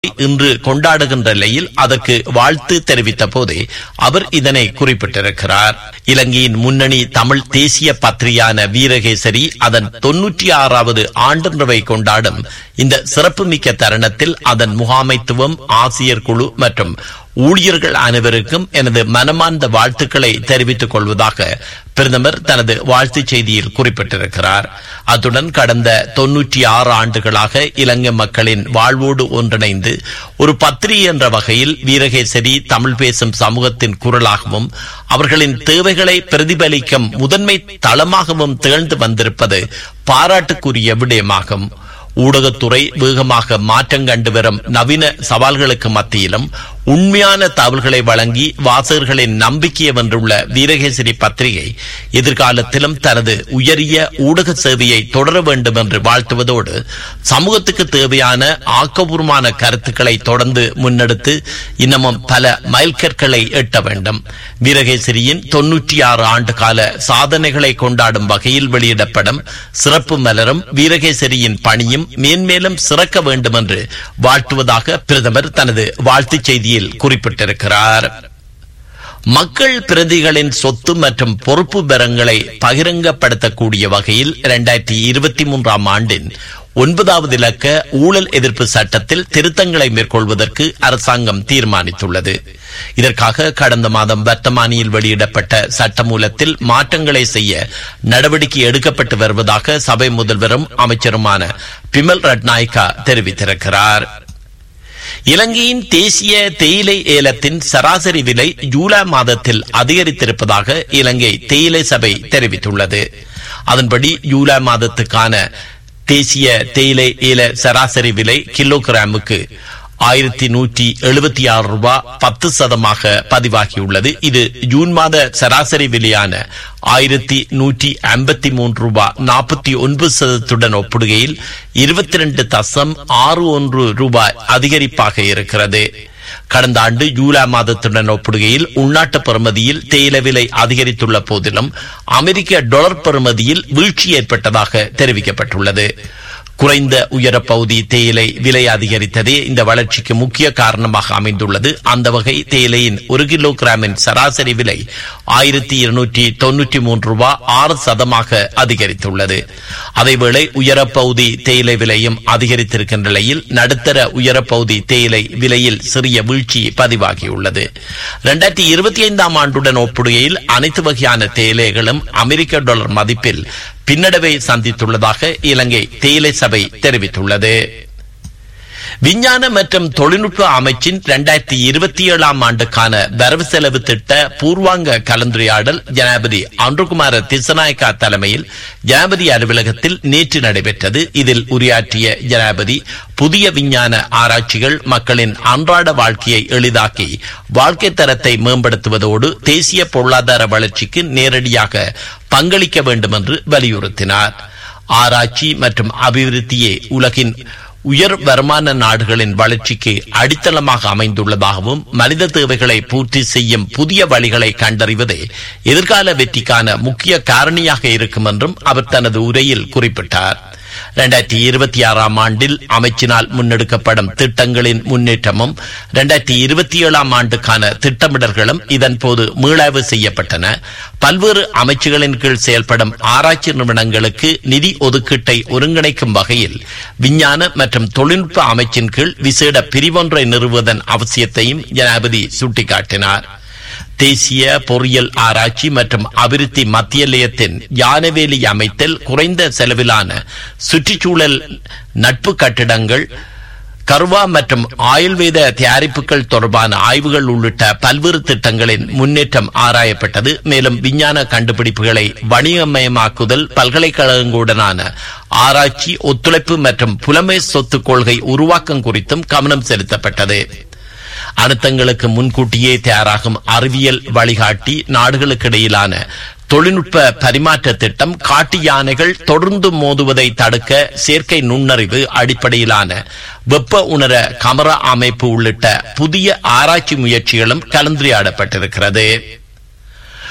இன்று கொண்டாடுகின்ற நிலையில் அதற்கு வாழ்த்து தெரிவித்த போதே அவர் இதனை குறிப்பிட்டிருக்கிறார் இலங்கையின் முன்னணி தமிழ் தேசிய பத்திரிகையான வீரகேசரி அதன் தொன்னூற்றி ஆறாவது ஆண்டு நிறைவை கொண்டாடும் இந்த சிறப்புமிக்க தருணத்தில் அதன் முகாமைத்துவம் ஆசிரியர் குழு மற்றும் ஊழியர்கள் அனைவருக்கும் எனது மனமார்ந்த வாழ்த்துக்களை தெரிவித்துக் கொள்வதாக பிரதமர் தனது வாழ்த்துச் செய்தியில் குறிப்பிட்டிருக்கிறார் அத்துடன் கடந்த தொன்னூற்றி ஆறு ஆண்டுகளாக இலங்கை மக்களின் வாழ்வோடு ஒன்றிணைந்து ஒரு பத்திரிகை என்ற வகையில் வீரகேசரி தமிழ் பேசும் சமூகத்தின் குரலாகவும் அவர்களின் தேவைகளை பிரதிபலிக்கும் முதன்மை தளமாகவும் திகழ்ந்து வந்திருப்பது பாராட்டுக்குரிய விடயமாகும் ஊடகத்துறை வேகமாக மாற்றம் கண்டு வரும் நவீன சவால்களுக்கு மத்தியிலும் உண்மையான தகவல்களை வழங்கி வாசகர்களின் நம்பிக்கையை வென்றுள்ள வீரகேசரி பத்திரிகை எதிர்காலத்திலும் தனது உயரிய ஊடக சேவையை தொடர வேண்டும் என்று வாழ்த்துவதோடு சமூகத்துக்கு தேவையான ஆக்கபூர்வமான கருத்துக்களை தொடர்ந்து முன்னெடுத்து இன்னமும் பல மைல்கற்களை எட்ட வேண்டும் வீரகேசரியின் தொன்னூற்றி ஆறு ஆண்டு கால சாதனைகளை கொண்டாடும் வகையில் வெளியிடப்படும் சிறப்பு மலரும் வீரகேசரியின் பணியும் மேன்மேலும் சிறக்க வேண்டும் என்று வாழ்த்துவதாக பிரதமர் தனது வாழ்த்துச் செய்தியில் குறிப்பிட்டிருக்கிறார் மக்கள் பிரதிகளின் சொத்து மற்றும் பொறுப்பு பெறங்களை பகிரங்கப்படுத்தக்கூடிய வகையில் இரண்டாயிரத்தி இருபத்தி மூன்றாம் ஆண்டின் ஒன்பதாவது இலக்க ஊழல் எதிர்ப்பு சட்டத்தில் திருத்தங்களை மேற்கொள்வதற்கு அரசாங்கம் தீர்மானித்துள்ளது இதற்காக கடந்த மாதம் வர்த்தமானியில் வெளியிடப்பட்ட சட்டமூலத்தில் மாற்றங்களை செய்ய நடவடிக்கை எடுக்கப்பட்டு வருவதாக சபை முதல்வரும் அமைச்சருமான பிமல் ரட்நாயக்கா தெரிவித்திருக்கிறார் இலங்கையின் தேசிய தேயிலை ஏலத்தின் சராசரி விலை ஜூலை மாதத்தில் அதிகரித்திருப்பதாக இலங்கை தேயிலை சபை தெரிவித்துள்ளது அதன்படி ஜூலை மாதத்துக்கான தேசிய தேயிலை ஏல சராசரி விலை கிலோகிராமுக்கு ஆயிரத்தி நூற்றி எழுபத்தி ஆறு ரூபாய் பத்து சதமாக பதிவாகியுள்ளது இது ஜூன் மாத சராசரி விலையான ஆயிரத்தி நூற்றி ஐம்பத்தி மூன்று ரூபாய் நாற்பத்தி ஒன்பது சதத்துடன் ஒப்பிடுகையில் இருபத்தி ரெண்டு தசம் ஆறு ஒன்று ரூபாய் அதிகரிப்பாக இருக்கிறது கடந்த ஆண்டு ஜூலை மாதத்துடன் ஒப்பிடுகையில் உள்நாட்டு பெறுமதியில் தேயில விலை அதிகரித்துள்ள போதிலும் அமெரிக்க டாலர் பெறுமதியில் வீழ்ச்சி ஏற்பட்டதாக தெரிவிக்கப்பட்டுள்ளது குறைந்த உயர பகுதி தேயிலை விலை அதிகரித்ததே இந்த வளர்ச்சிக்கு முக்கிய காரணமாக அமைந்துள்ளது அந்த வகை தேயிலையின் ஒரு கிலோ கிராமின் சராசரி விலை ஆயிரத்தி இருநூற்றி தொன்னூற்றி மூன்று ரூபாய் ஆறு சதமாக அதிகரித்துள்ளது அதேவேளை உயரப்பகுதி தேயிலை விலையும் அதிகரித்திருக்கின்ற நிலையில் நடுத்தர உயரப்பகுதி தேயிலை விலையில் சிறிய வீழ்ச்சி பதிவாகியுள்ளது இரண்டாயிரத்தி இருபத்தி ஐந்தாம் ஆண்டுடன் ஒப்பிடுகையில் அனைத்து வகையான தேயிலைகளும் அமெரிக்க டாலர் மதிப்பில் பின்னடைவை சந்தித்துள்ளதாக இலங்கை தேயிலை சபை தெரிவித்துள்ளது விஞ்ஞான மற்றும் தொழில்நுட்ப அமைச்சின் இரண்டாயிரத்தி இருபத்தி ஏழாம் ஆண்டுக்கான வரவு செலவு திட்ட பூர்வாங்க கலந்துரையாடல் ஜனாபதி அன்றுகுமார திசநாயக்கா தலைமையில் ஜனாபதி அலுவலகத்தில் நேற்று நடைபெற்றது இதில் உரையாற்றிய ஜனாபதி புதிய விஞ்ஞான ஆராய்ச்சிகள் மக்களின் அன்றாட வாழ்க்கையை எளிதாக்கி வாழ்க்கை தரத்தை மேம்படுத்துவதோடு தேசிய பொருளாதார வளர்ச்சிக்கு நேரடியாக பங்களிக்க வேண்டும் என்று வலியுறுத்தினார் ஆராய்ச்சி மற்றும் அபிவிருத்தியே உலகின் உயர் வருமான நாடுகளின் வளர்ச்சிக்கு அடித்தளமாக அமைந்துள்ளதாகவும் மனித தேவைகளை பூர்த்தி செய்யும் புதிய வழிகளை கண்டறிவதே எதிர்கால வெற்றிக்கான முக்கிய காரணியாக இருக்கும் என்றும் அவர் தனது உரையில் குறிப்பிட்டார் இரண்டாயிரத்தி இருபத்தி ஆறாம் ஆண்டில் அமைச்சினால் முன்னெடுக்கப்படும் திட்டங்களின் முன்னேற்றமும் இரண்டாயிரத்தி இருபத்தி ஏழாம் ஆண்டுக்கான திட்டமிடல்களும் இதன் போது மீளாய்வு செய்யப்பட்டன பல்வேறு அமைச்சுகளின் கீழ் செயல்படும் ஆராய்ச்சி நிறுவனங்களுக்கு நிதி ஒதுக்கீட்டை ஒருங்கிணைக்கும் வகையில் விஞ்ஞான மற்றும் தொழில்நுட்ப அமைச்சின் கீழ் விசேட பிரிவொன்றை நிறுவுவதன் அவசியத்தையும் ஜனாபதி சுட்டிக்காட்டினார் தேசிய பொறியியல் ஆராய்ச்சி மற்றும் அபிவிருத்தி மத்திய நிலையத்தின் யானவேலி அமைத்தல் குறைந்த செலவிலான சுற்றுச்சூழல் நட்பு கட்டிடங்கள் கர்வா மற்றும் ஆயுர்வேத தயாரிப்புகள் தொடர்பான ஆய்வுகள் உள்ளிட்ட பல்வேறு திட்டங்களின் முன்னேற்றம் ஆராயப்பட்டது மேலும் விஞ்ஞான கண்டுபிடிப்புகளை வணிகமயமாக்குதல் பல்கலைக்கழகங்களுடனான ஆராய்ச்சி ஒத்துழைப்பு மற்றும் புலமை சொத்து கொள்கை உருவாக்கம் குறித்தும் கவனம் செலுத்தப்பட்டது அழுத்தங்களுக்கு முன்கூட்டியே தயாராகும் அறிவியல் வழிகாட்டி நாடுகளுக்கு இடையிலான தொழில்நுட்ப பரிமாற்ற திட்டம் காட்டு யானைகள் தொடர்ந்து மோதுவதை தடுக்க செயற்கை நுண்ணறிவு அடிப்படையிலான வெப்ப உணர கமரா அமைப்பு உள்ளிட்ட புதிய ஆராய்ச்சி முயற்சிகளும் கலந்துரையாடப்பட்டிருக்கிறது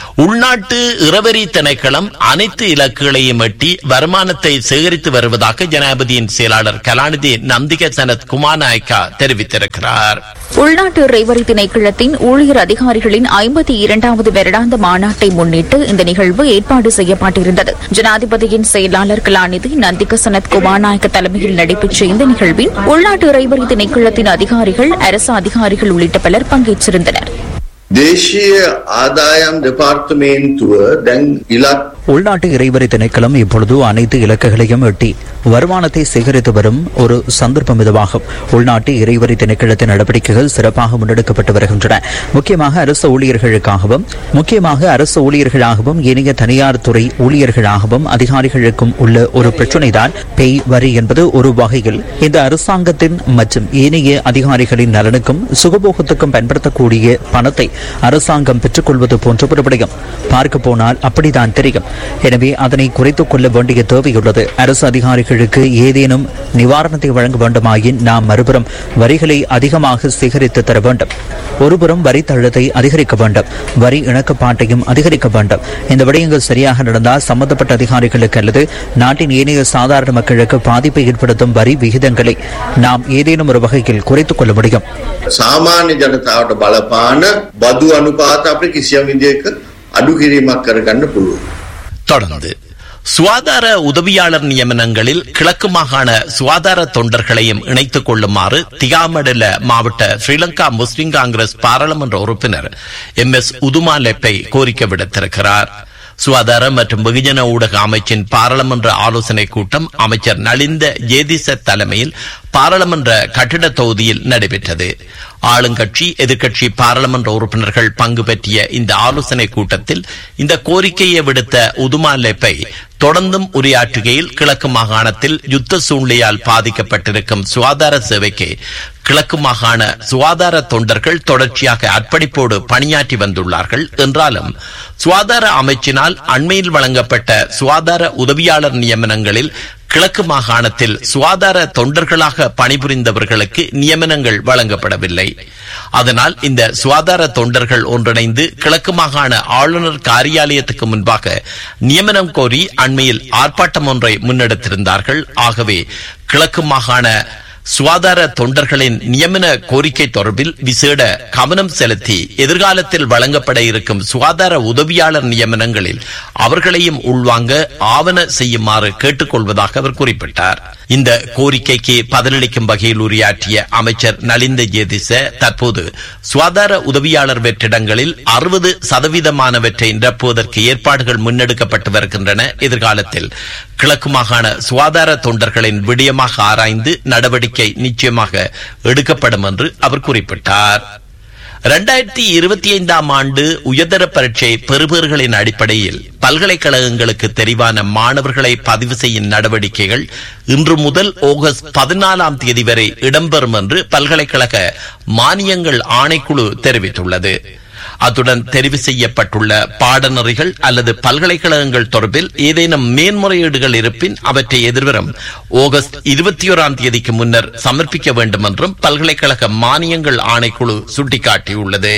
உள்நாட்டு இறவரி திணைக்களம் அனைத்து இலக்குகளையும் எட்டி வருமானத்தை சேகரித்து வருவதாக ஜனாதிபதியின் செயலாளர் கலாநிதி நந்திக சனத் குமாநாயக்கா தெரிவித்திருக்கிறார் உள்நாட்டு இறைவரி திணைக்களத்தின் ஊழியர் அதிகாரிகளின் ஐம்பத்தி இரண்டாவது வருடாந்த மாநாட்டை முன்னிட்டு இந்த நிகழ்வு ஏற்பாடு செய்யப்பட்டிருந்தது ஜனாதிபதியின் செயலாளர் கலாநிதி நந்திக சனத் குமாநாயக்க தலைமையில் நடைபெற்ற இந்த நிகழ்வில் உள்நாட்டு இறைவரி திணைக்களத்தின் அதிகாரிகள் அரசு அதிகாரிகள் உள்ளிட்ட பலர் பங்கேற்றிருந்தனர் දේශීය ආදායම් දෙපාර්තමේන්තුව දැන් ඉලක් உள்நாட்டு இறைவரி திணைக்களம் இப்பொழுது அனைத்து இலக்குகளையும் எட்டி வருமானத்தை சேகரித்து வரும் ஒரு சந்தர்ப்பம் இதுவாகும் உள்நாட்டு இறைவரி திணைக்களத்தின் நடவடிக்கைகள் சிறப்பாக முன்னெடுக்கப்பட்டு வருகின்றன முக்கியமாக அரசு ஊழியர்களுக்காகவும் முக்கியமாக அரசு ஊழியர்களாகவும் ஏனைய தனியார் துறை ஊழியர்களாகவும் அதிகாரிகளுக்கும் உள்ள ஒரு பிரச்சினைதான் பெய் வரி என்பது ஒரு வகையில் இந்த அரசாங்கத்தின் மற்றும் ஏனைய அதிகாரிகளின் நலனுக்கும் சுகபோகத்துக்கும் பயன்படுத்தக்கூடிய பணத்தை அரசாங்கம் பெற்றுக்கொள்வது போன்ற ஒரு விடயம் பார்க்க போனால் அப்படித்தான் தெரியும் எனவே அதனை குறைத்துக் கொள்ள வேண்டிய தேவையுள்ளது அரசு அதிகாரிகளுக்கு ஏதேனும் நிவாரணத்தை வழங்க வேண்டுமாயின் நாம் மறுபுறம் வரிகளை அதிகமாக சேகரித்து தர வேண்டும் ஒருபுறம் வரி தள்ளத்தை அதிகரிக்க வேண்டும் வரி இணக்கப்பாட்டையும் அதிகரிக்க வேண்டும் இந்த விடயங்கள் சரியாக நடந்தால் சம்பந்தப்பட்ட அதிகாரிகளுக்கு அல்லது நாட்டின் ஏனைய சாதாரண மக்களுக்கு பாதிப்பை ஏற்படுத்தும் வரி விகிதங்களை நாம் ஏதேனும் ஒரு வகையில் குறைத்துக் கொள்ள முடியும் සාමාන්‍ය ජනතාවට බලපාන බදු අනුපාත අප කිසියම් විදියක අඩු කිරීමක් කරගන්න පුළුවන්. தொடர்ந்து சுகாதார உதவியாளர் நியமனங்களில் கிழக்கு மாகாண சுகாதார தொண்டர்களையும் இணைத்துக் கொள்ளுமாறு திகாமடல மாவட்ட ஸ்ரீலங்கா முஸ்லிம் காங்கிரஸ் பாராளுமன்ற உறுப்பினர் எம் எஸ் உதுமா லெப்பை கோரிக்கை விடுத்திருக்கிறார் சுகாதார மற்றும் வெகுஜன ஊடக அமைச்சின் பாராளுமன்ற ஆலோசனை கூட்டம் அமைச்சர் நலிந்த ஜேதிச தலைமையில் பாராளுமன்ற கட்டிட தொகுதியில் நடைபெற்றது ஆளுங்கட்சி எதிர்க்கட்சி பாராளுமன்ற உறுப்பினர்கள் பங்கு பற்றிய இந்த ஆலோசனை கூட்டத்தில் இந்த கோரிக்கையை விடுத்த உதுமா லெப்பை தொடர்ந்தும் உரையாற்றுகையில் கிழக்கு மாகாணத்தில் யுத்த சூழ்நிலையால் பாதிக்கப்பட்டிருக்கும் சுகாதார சேவைக்கு கிழக்கு மாகாண சுகாதார தொண்டர்கள் தொடர்ச்சியாக அர்ப்பணிப்போடு பணியாற்றி வந்துள்ளார்கள் என்றாலும் சுகாதார அமைச்சினால் அண்மையில் வழங்கப்பட்ட சுகாதார உதவியாளர் நியமனங்களில் கிழக்கு மாகாணத்தில் சுகாதார தொண்டர்களாக பணிபுரிந்தவர்களுக்கு நியமனங்கள் வழங்கப்படவில்லை அதனால் இந்த சுகாதார தொண்டர்கள் ஒன்றிணைந்து கிழக்கு மாகாண ஆளுநர் காரியாலயத்துக்கு முன்பாக நியமனம் கோரி அண்மையில் ஆர்ப்பாட்டம் ஒன்றை முன்னெடுத்திருந்தார்கள் ஆகவே கிழக்கு மாகாண சுகாதார தொண்டர்களின் நியமன கோரிக்கை தொடர்பில் விசேட கவனம் செலுத்தி எதிர்காலத்தில் வழங்கப்பட இருக்கும் சுகாதார உதவியாளர் நியமனங்களில் அவர்களையும் உள்வாங்க ஆவண செய்யுமாறு கேட்டுக்கொள்வதாக அவர் குறிப்பிட்டார் இந்த கோரிக்கைக்கு பதிலளிக்கும் வகையில் உரையாற்றிய அமைச்சர் நலிந்த ஜேதிச தற்போது சுகாதார உதவியாளர் வெற்றிடங்களில் அறுபது சதவீதமானவற்றை நிரப்புவதற்கு ஏற்பாடுகள் முன்னெடுக்கப்பட்டு வருகின்றன எதிர்காலத்தில் கிழக்கு மாகாண சுகாதார தொண்டர்களின் விடயமாக ஆராய்ந்து நடவடிக்கை நிச்சயமாக எடுக்கப்படும் என்று அவர் குறிப்பிட்டார் இரண்டாயிரத்தி இருபத்தி ஐந்தாம் ஆண்டு உயர்தர பரீட்சை பெறுபேறுகளின் அடிப்படையில் பல்கலைக்கழகங்களுக்கு தெரிவான மாணவர்களை பதிவு செய்யும் நடவடிக்கைகள் இன்று முதல் ஆகஸ்ட் பதினாலாம் தேதி வரை இடம்பெறும் என்று பல்கலைக்கழக மானியங்கள் ஆணைக்குழு தெரிவித்துள்ளது அத்துடன் தெரிவு செய்யப்பட்டுள்ள பாடநெறிகள் அல்லது பல்கலைக்கழகங்கள் தொடர்பில் ஏதேனும் மேன்முறையீடுகள் இருப்பின் அவற்றை எதிர்வரும் ஆகஸ்ட் இருபத்தி ஓராம் தேதிக்கு முன்னர் சமர்ப்பிக்க வேண்டும் என்றும் பல்கலைக்கழக மானியங்கள் ஆணைக்குழு சுட்டிக்காட்டியுள்ளது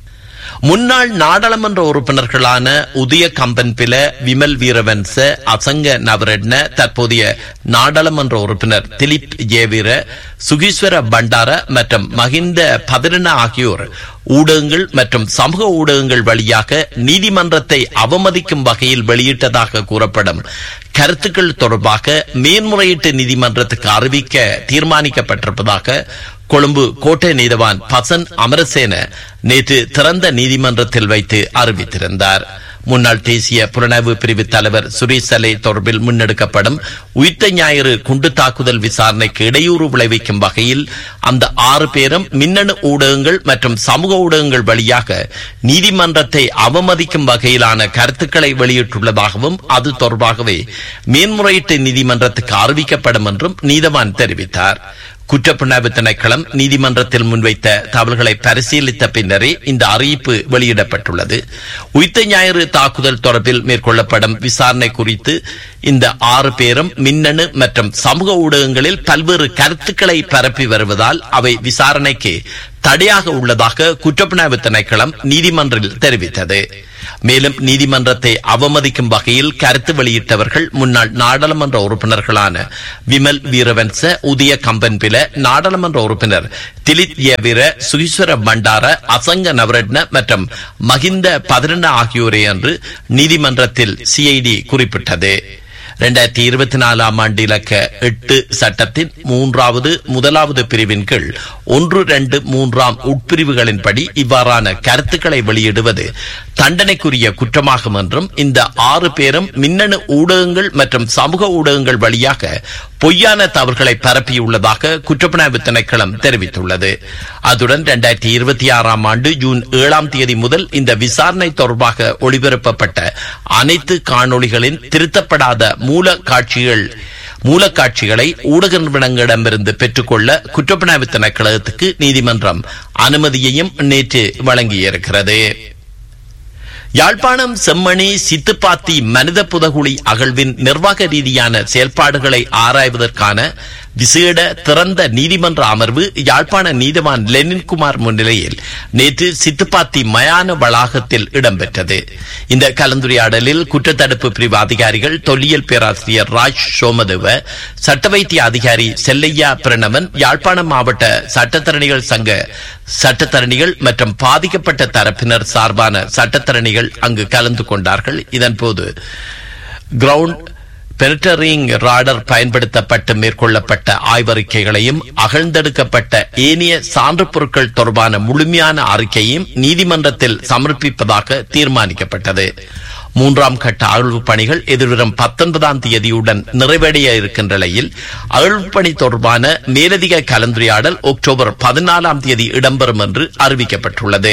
முன்னாள் நாடாளுமன்ற உறுப்பினர்களான உதய கம்பன்பில விமல் வீரவன்ச அசங்க நவரட்ன தற்போதைய நாடாளுமன்ற உறுப்பினர் திலீப் ஜேவீர சுகீஸ்வர பண்டார மற்றும் மகிந்த பதிரன ஆகியோர் ஊடகங்கள் மற்றும் சமூக ஊடகங்கள் வழியாக நீதிமன்றத்தை அவமதிக்கும் வகையில் வெளியிட்டதாக கூறப்படும் கருத்துக்கள் தொடர்பாக மேன்முறையீட்டு நீதிமன்றத்துக்கு அறிவிக்க தீர்மானிக்கப்பட்டிருப்பதாக கொழும்பு கோட்டை நீதவான் பசன் அமரசேன நேற்று திறந்த நீதிமன்றத்தில் வைத்து அறிவித்திருந்தார் முன்னாள் தேசிய புலனாய்வு பிரிவு தலைவர் சுரேஷ் சலே தொடர்பில் முன்னெடுக்கப்படும் உயிர்த்த ஞாயிறு குண்டு தாக்குதல் விசாரணைக்கு இடையூறு விளைவிக்கும் வகையில் அந்த ஆறு பேரும் மின்னணு ஊடகங்கள் மற்றும் சமூக ஊடகங்கள் வழியாக நீதிமன்றத்தை அவமதிக்கும் வகையிலான கருத்துக்களை வெளியிட்டுள்ளதாகவும் அது தொடர்பாகவே மேன்முறையீட்டு நீதிமன்றத்துக்கு அறிவிக்கப்படும் என்றும் நீதவான் தெரிவித்தார் குற்றப்புணர்வு திணைக்களம் நீதிமன்றத்தில் முன்வைத்த தகவல்களை பரிசீலித்த பின்னரே இந்த அறிவிப்பு வெளியிடப்பட்டுள்ளது உயிர்த்த ஞாயிறு தாக்குதல் தொடர்பில் மேற்கொள்ளப்படும் விசாரணை குறித்து இந்த ஆறு பேரும் மின்னணு மற்றும் சமூக ஊடகங்களில் பல்வேறு கருத்துக்களை பரப்பி வருவதால் அவை விசாரணைக்கு தடையாக உள்ளதாக குற்றப்புலனாய்வு திணைக்களம் நீதிமன்றில் தெரிவித்தது மேலும் நீதிமன்றத்தை அவமதிக்கும் வகையில் கருத்து வெளியிட்டவர்கள் முன்னாள் நாடாளுமன்ற உறுப்பினர்களான விமல் வீரவன்ச உதய கம்பன்பில நாடாளுமன்ற உறுப்பினர் திலித் யவீர சுகீஸ்வர பண்டார அசங்க நவரட்ன மற்றும் மகிந்த பதினெண்ண ஆகியோரே என்று நீதிமன்றத்தில் சிஐடி குறிப்பிட்டது இரண்டாயிரத்தி இருபத்தி நாலாம் ஆண்டு இலக்க எட்டு சட்டத்தின் மூன்றாவது முதலாவது பிரிவின் கீழ் ஒன்று ரெண்டு மூன்றாம் உட்பிரிவுகளின்படி இவ்வாறான கருத்துக்களை வெளியிடுவது தண்டனைக்குரிய குற்றமாகும் என்றும் இந்த ஆறு பேரும் மின்னணு ஊடகங்கள் மற்றும் சமூக ஊடகங்கள் வழியாக பொய்யான தவறுகளை பரப்பியுள்ளதாக குற்றப்புலனாய்வு திணைக்களம் தெரிவித்துள்ளது அதுடன் இரண்டாயிரத்தி இருபத்தி ஆறாம் ஆண்டு ஜூன் ஏழாம் தேதி முதல் இந்த விசாரணை தொடர்பாக ஒளிபரப்பப்பட்ட அனைத்து காணொளிகளின் திருத்தப்படாத மூல காட்சிகள் மூலக்காட்சிகளை ஊடக நிறுவனங்களிடமிருந்து பெற்றுக்கொள்ள குற்றப்புலனாய்வு திணைக்களத்துக்கு நீதிமன்றம் அனுமதியையும் நேற்று வழங்கியிருக்கிறது யாழ்ப்பாணம் செம்மணி சித்துப்பாத்தி மனித புதகுழி அகழ்வின் நிர்வாக ரீதியான செயல்பாடுகளை ஆராய்வதற்கான விசேட திறந்த நீதிமன்ற அமர்வு யாழ்ப்பாண நீதிவான் லெனின்குமார் முன்னிலையில் நேற்று சித்துப்பாத்தி மயான வளாகத்தில் இடம்பெற்றது இந்த கலந்துரையாடலில் குற்றத்தடுப்பு பிரிவு அதிகாரிகள் தொல்லியல் பேராசிரியர் ராஜ் சோமதேவ சட்ட வைத்திய அதிகாரி செல்லையா பிரணவன் யாழ்ப்பாணம் மாவட்ட சட்டத்தரணிகள் சங்க சட்டத்தரணிகள் மற்றும் பாதிக்கப்பட்ட தரப்பினர் சார்பான சட்டத்தரணிகள் அங்கு கலந்து கொண்டார்கள் இதன்போது கிரவுண்ட் பெனட்டரிங் ராடர் பயன்படுத்தப்பட்டு மேற்கொள்ளப்பட்ட ஆய்வறிக்கைகளையும் அகழ்ந்தெடுக்கப்பட்ட ஏனைய சான்று பொருட்கள் தொடர்பான முழுமையான அறிக்கையையும் நீதிமன்றத்தில் சமர்ப்பிப்பதாக தீர்மானிக்கப்பட்டது மூன்றாம் கட்ட அகழ்வு பணிகள் எதிர்வரும் பத்தொன்பதாம் தேதியுடன் நிறைவடைய இருக்கின்ற நிலையில் அகழ்வு பணி தொடர்பான மேலதிக கலந்துரையாடல் அக்டோபர் பதினாலாம் தேதி இடம்பெறும் என்று அறிவிக்கப்பட்டுள்ளது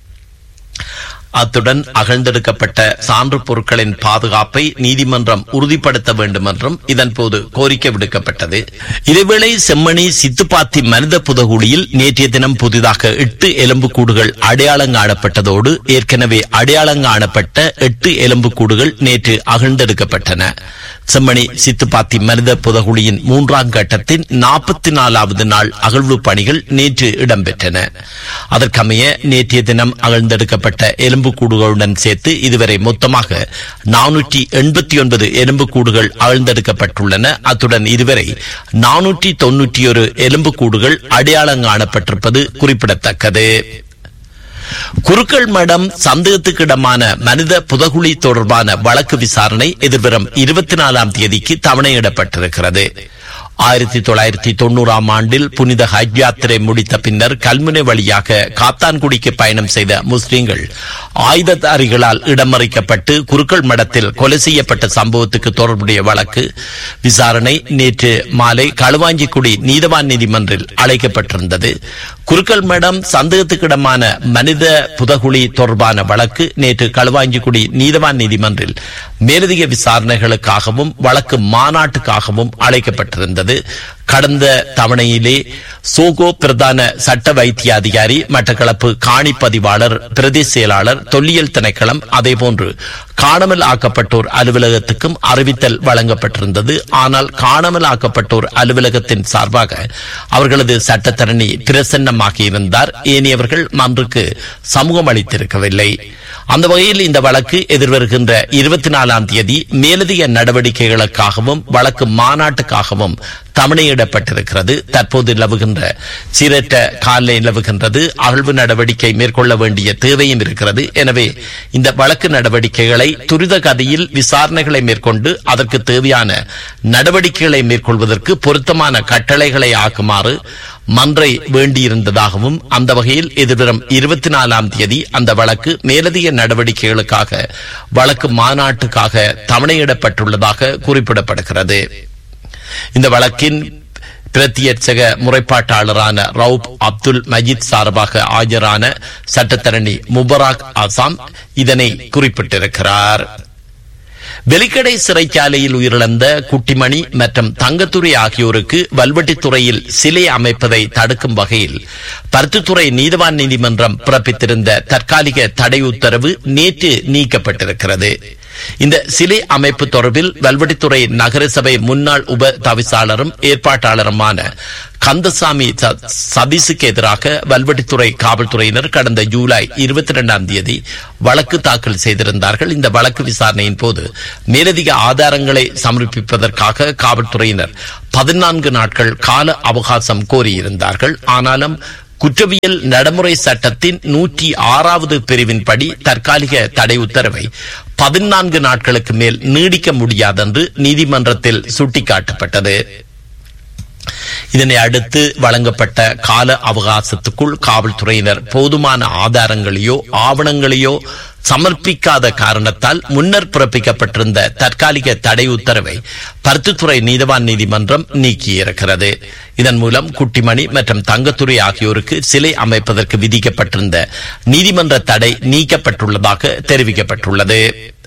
அத்துடன் அகழ்ந்தெடுக்கப்பட்ட சான்று பொருட்களின் பாதுகாப்பை நீதிமன்றம் உறுதிப்படுத்த வேண்டும் என்றும் இதன்போது கோரிக்கை விடுக்கப்பட்டது இதேவேளை செம்மணி சித்துப்பாத்தி மனித புதகுழியில் நேற்றைய தினம் புதிதாக எட்டு எலும்புக்கூடுகள் அடையாளம் காணப்பட்டதோடு ஏற்கனவே அடையாளம் காணப்பட்ட எட்டு எலும்புக்கூடுகள் நேற்று அகழ்ந்தெடுக்கப்பட்டன செம்மணி சித்துப்பாத்தி மனித புதகுழியின் மூன்றாம் கட்டத்தின் நாற்பத்தி நாலாவது நாள் அகழ்வு பணிகள் நேற்று இடம்பெற்றன அதற்கமைய நேற்றைய தினம் அகழ்ந்தெடுக்கப்பட்ட எலும்புக்கூடுகளுடன் சேர்த்து இதுவரை மொத்தமாக நானூற்றி எண்பத்தி ஒன்பது எலும்புக்கூடுகள் அகழ்ந்தெடுக்கப்பட்டுள்ளன அத்துடன் இதுவரை நானூற்றி தொன்னூற்றி ஒரு எலும்புக்கூடுகள் அடையாளம் காணப்பட்டிருப்பது குறிப்பிடத்தக்கது குருக்கள் மடம் சந்தேகத்துக்கிடமான மனித புதகுழி தொடர்பான வழக்கு விசாரணை எதிர்வரும் இருபத்தி நாலாம் தேதிக்கு தவணையிடப்பட்டிருக்கிறது ஆயிரத்தி தொள்ளாயிரத்தி தொண்ணூறாம் ஆண்டில் புனித ஹஜ் யாத்திரை முடித்த பின்னர் கல்முனை வழியாக காத்தான்குடிக்கு பயணம் செய்த முஸ்லிம்கள் ஆயுததாரிகளால் இடமறிக்கப்பட்டு குருக்கள் மடத்தில் கொலை செய்யப்பட்ட சம்பவத்துக்கு தொடர்புடைய வழக்கு விசாரணை நேற்று மாலை களுவாஞ்சிக்குடி நீதவான் நீதிமன்றில் அழைக்கப்பட்டிருந்தது குருக்கள் மடம் சந்தேகத்துக்கிடமான மனித புதகுழி தொடர்பான வழக்கு நேற்று களுவாஞ்சிக்குடி நீதவான் நீதிமன்றில் மேலதிக விசாரணைகளுக்காகவும் வழக்கு மாநாட்டுக்காகவும் அழைக்கப்பட்டிருந்தது கடந்த தவணையிலே சோகோ பிரதான சட்ட வைத்திய அதிகாரி மட்டக்களப்பு காணி பதிவாளர் பிரதி செயலாளர் தொல்லியல் திணைக்களம் அதேபோன்று காணாமல் ஆக்கப்பட்டோர் அலுவலகத்துக்கும் அறிவித்தல் வழங்கப்பட்டிருந்தது ஆனால் காணாமல் ஆக்கப்பட்டோர் அலுவலகத்தின் சார்பாக அவர்களது சட்டத்தரணி பிரசன்னமாகியிருந்தார் ஏனையவர்கள் மன்றுக்கு சமூகம் அளித்திருக்கவில்லை அந்த வகையில் இந்த வழக்கு எதிர்வருகின்ற இருபத்தி நாலாம் தேதி மேலதிக நடவடிக்கைகளுக்காகவும் வழக்கு மாநாட்டுக்காகவும் தவணையிடப்பட்டிருக்கிறது தற்போது நிலவுகின்ற சீரற்ற காலை நிலவுகின்றது அகழ்வு நடவடிக்கை மேற்கொள்ள வேண்டிய தேவையும் இருக்கிறது எனவே இந்த வழக்கு நடவடிக்கைகளை துரித கதியில் விசாரணைகளை மேற்கொண்டு அதற்கு தேவையான நடவடிக்கைகளை மேற்கொள்வதற்கு பொருத்தமான கட்டளைகளை ஆக்குமாறு மன்றை வேண்டியிருந்ததாகவும் அந்த வகையில் எதிர்வரும் இருபத்தி நாலாம் தேதி அந்த வழக்கு மேலதிக நடவடிக்கைகளுக்காக வழக்கு மாநாட்டுக்காக தவணையிடப்பட்டுள்ளதாக குறிப்பிடப்படுகிறது இந்த வழக்கின் பிரத்யட்சக முறைப்பாட்டாளரான ரவுப் அப்துல் மஜித் சார்பாக ஆஜரான சட்டத்தரணி முபராக் ஆசாம் இதனை குறிப்பிட்டிருக்கிறார் வெலிக்கடை சிறைச்சாலையில் உயிரிழந்த குட்டிமணி மற்றும் தங்கத்துறை ஆகியோருக்கு வல்வெட்டித்துறையில் சிலை அமைப்பதை தடுக்கும் வகையில் பருத்தித்துறை நீதவான் நீதிமன்றம் பிறப்பித்திருந்த தற்காலிக தடை உத்தரவு நேற்று நீக்கப்பட்டிருக்கிறது இந்த சிலை அமைப்பு தொடர்பில் வல்வடித்துறை நகரசபை முன்னாள் உப தவிசாளரும் ஏற்பாட்டாளருமான கந்தசாமி ச- சதீஷுக்கு எதிராக வல்வடித்துறை காவல்துறையினர் கடந்த ஜூலை இருபத்தி இரண்டாம் தேதி வழக்கு தாக்கல் செய்திருந்தார்கள் இந்த வழக்கு விசாரணையின் போது மேலதிக ஆதாரங்களை சமர்ப்பிப்பதற்காக காவல்துறையினர் பதினான்கு நாட்கள் கால அவகாசம் கோரியிருந்தார்கள் ஆனாலும் குற்றவியல் நடைமுறை சட்டத்தின் நூற்றி ஆறாவது பிரிவின்படி தற்காலிக தடை உத்தரவை பதினான்கு நாட்களுக்கு மேல் நீடிக்க முடியாதென்று நீதிமன்றத்தில் சுட்டிக்காட்டப்பட்டது இதனை அடுத்து வழங்கப்பட்ட கால அவகாசத்துக்குள் காவல்துறையினர் போதுமான ஆதாரங்களையோ ஆவணங்களையோ சமர்ப்பிக்காத காரணத்தால் முன்னர் பிறப்பிக்கப்பட்டிருந்த தற்காலிக தடை உத்தரவை பருத்தித்துறை நீதவான் நீதிமன்றம் நீக்கியிருக்கிறது இதன் மூலம் குட்டிமணி மற்றும் தங்கத்துறை ஆகியோருக்கு சிலை அமைப்பதற்கு விதிக்கப்பட்டிருந்த நீதிமன்ற தடை நீக்கப்பட்டுள்ளதாக தெரிவிக்கப்பட்டுள்ளது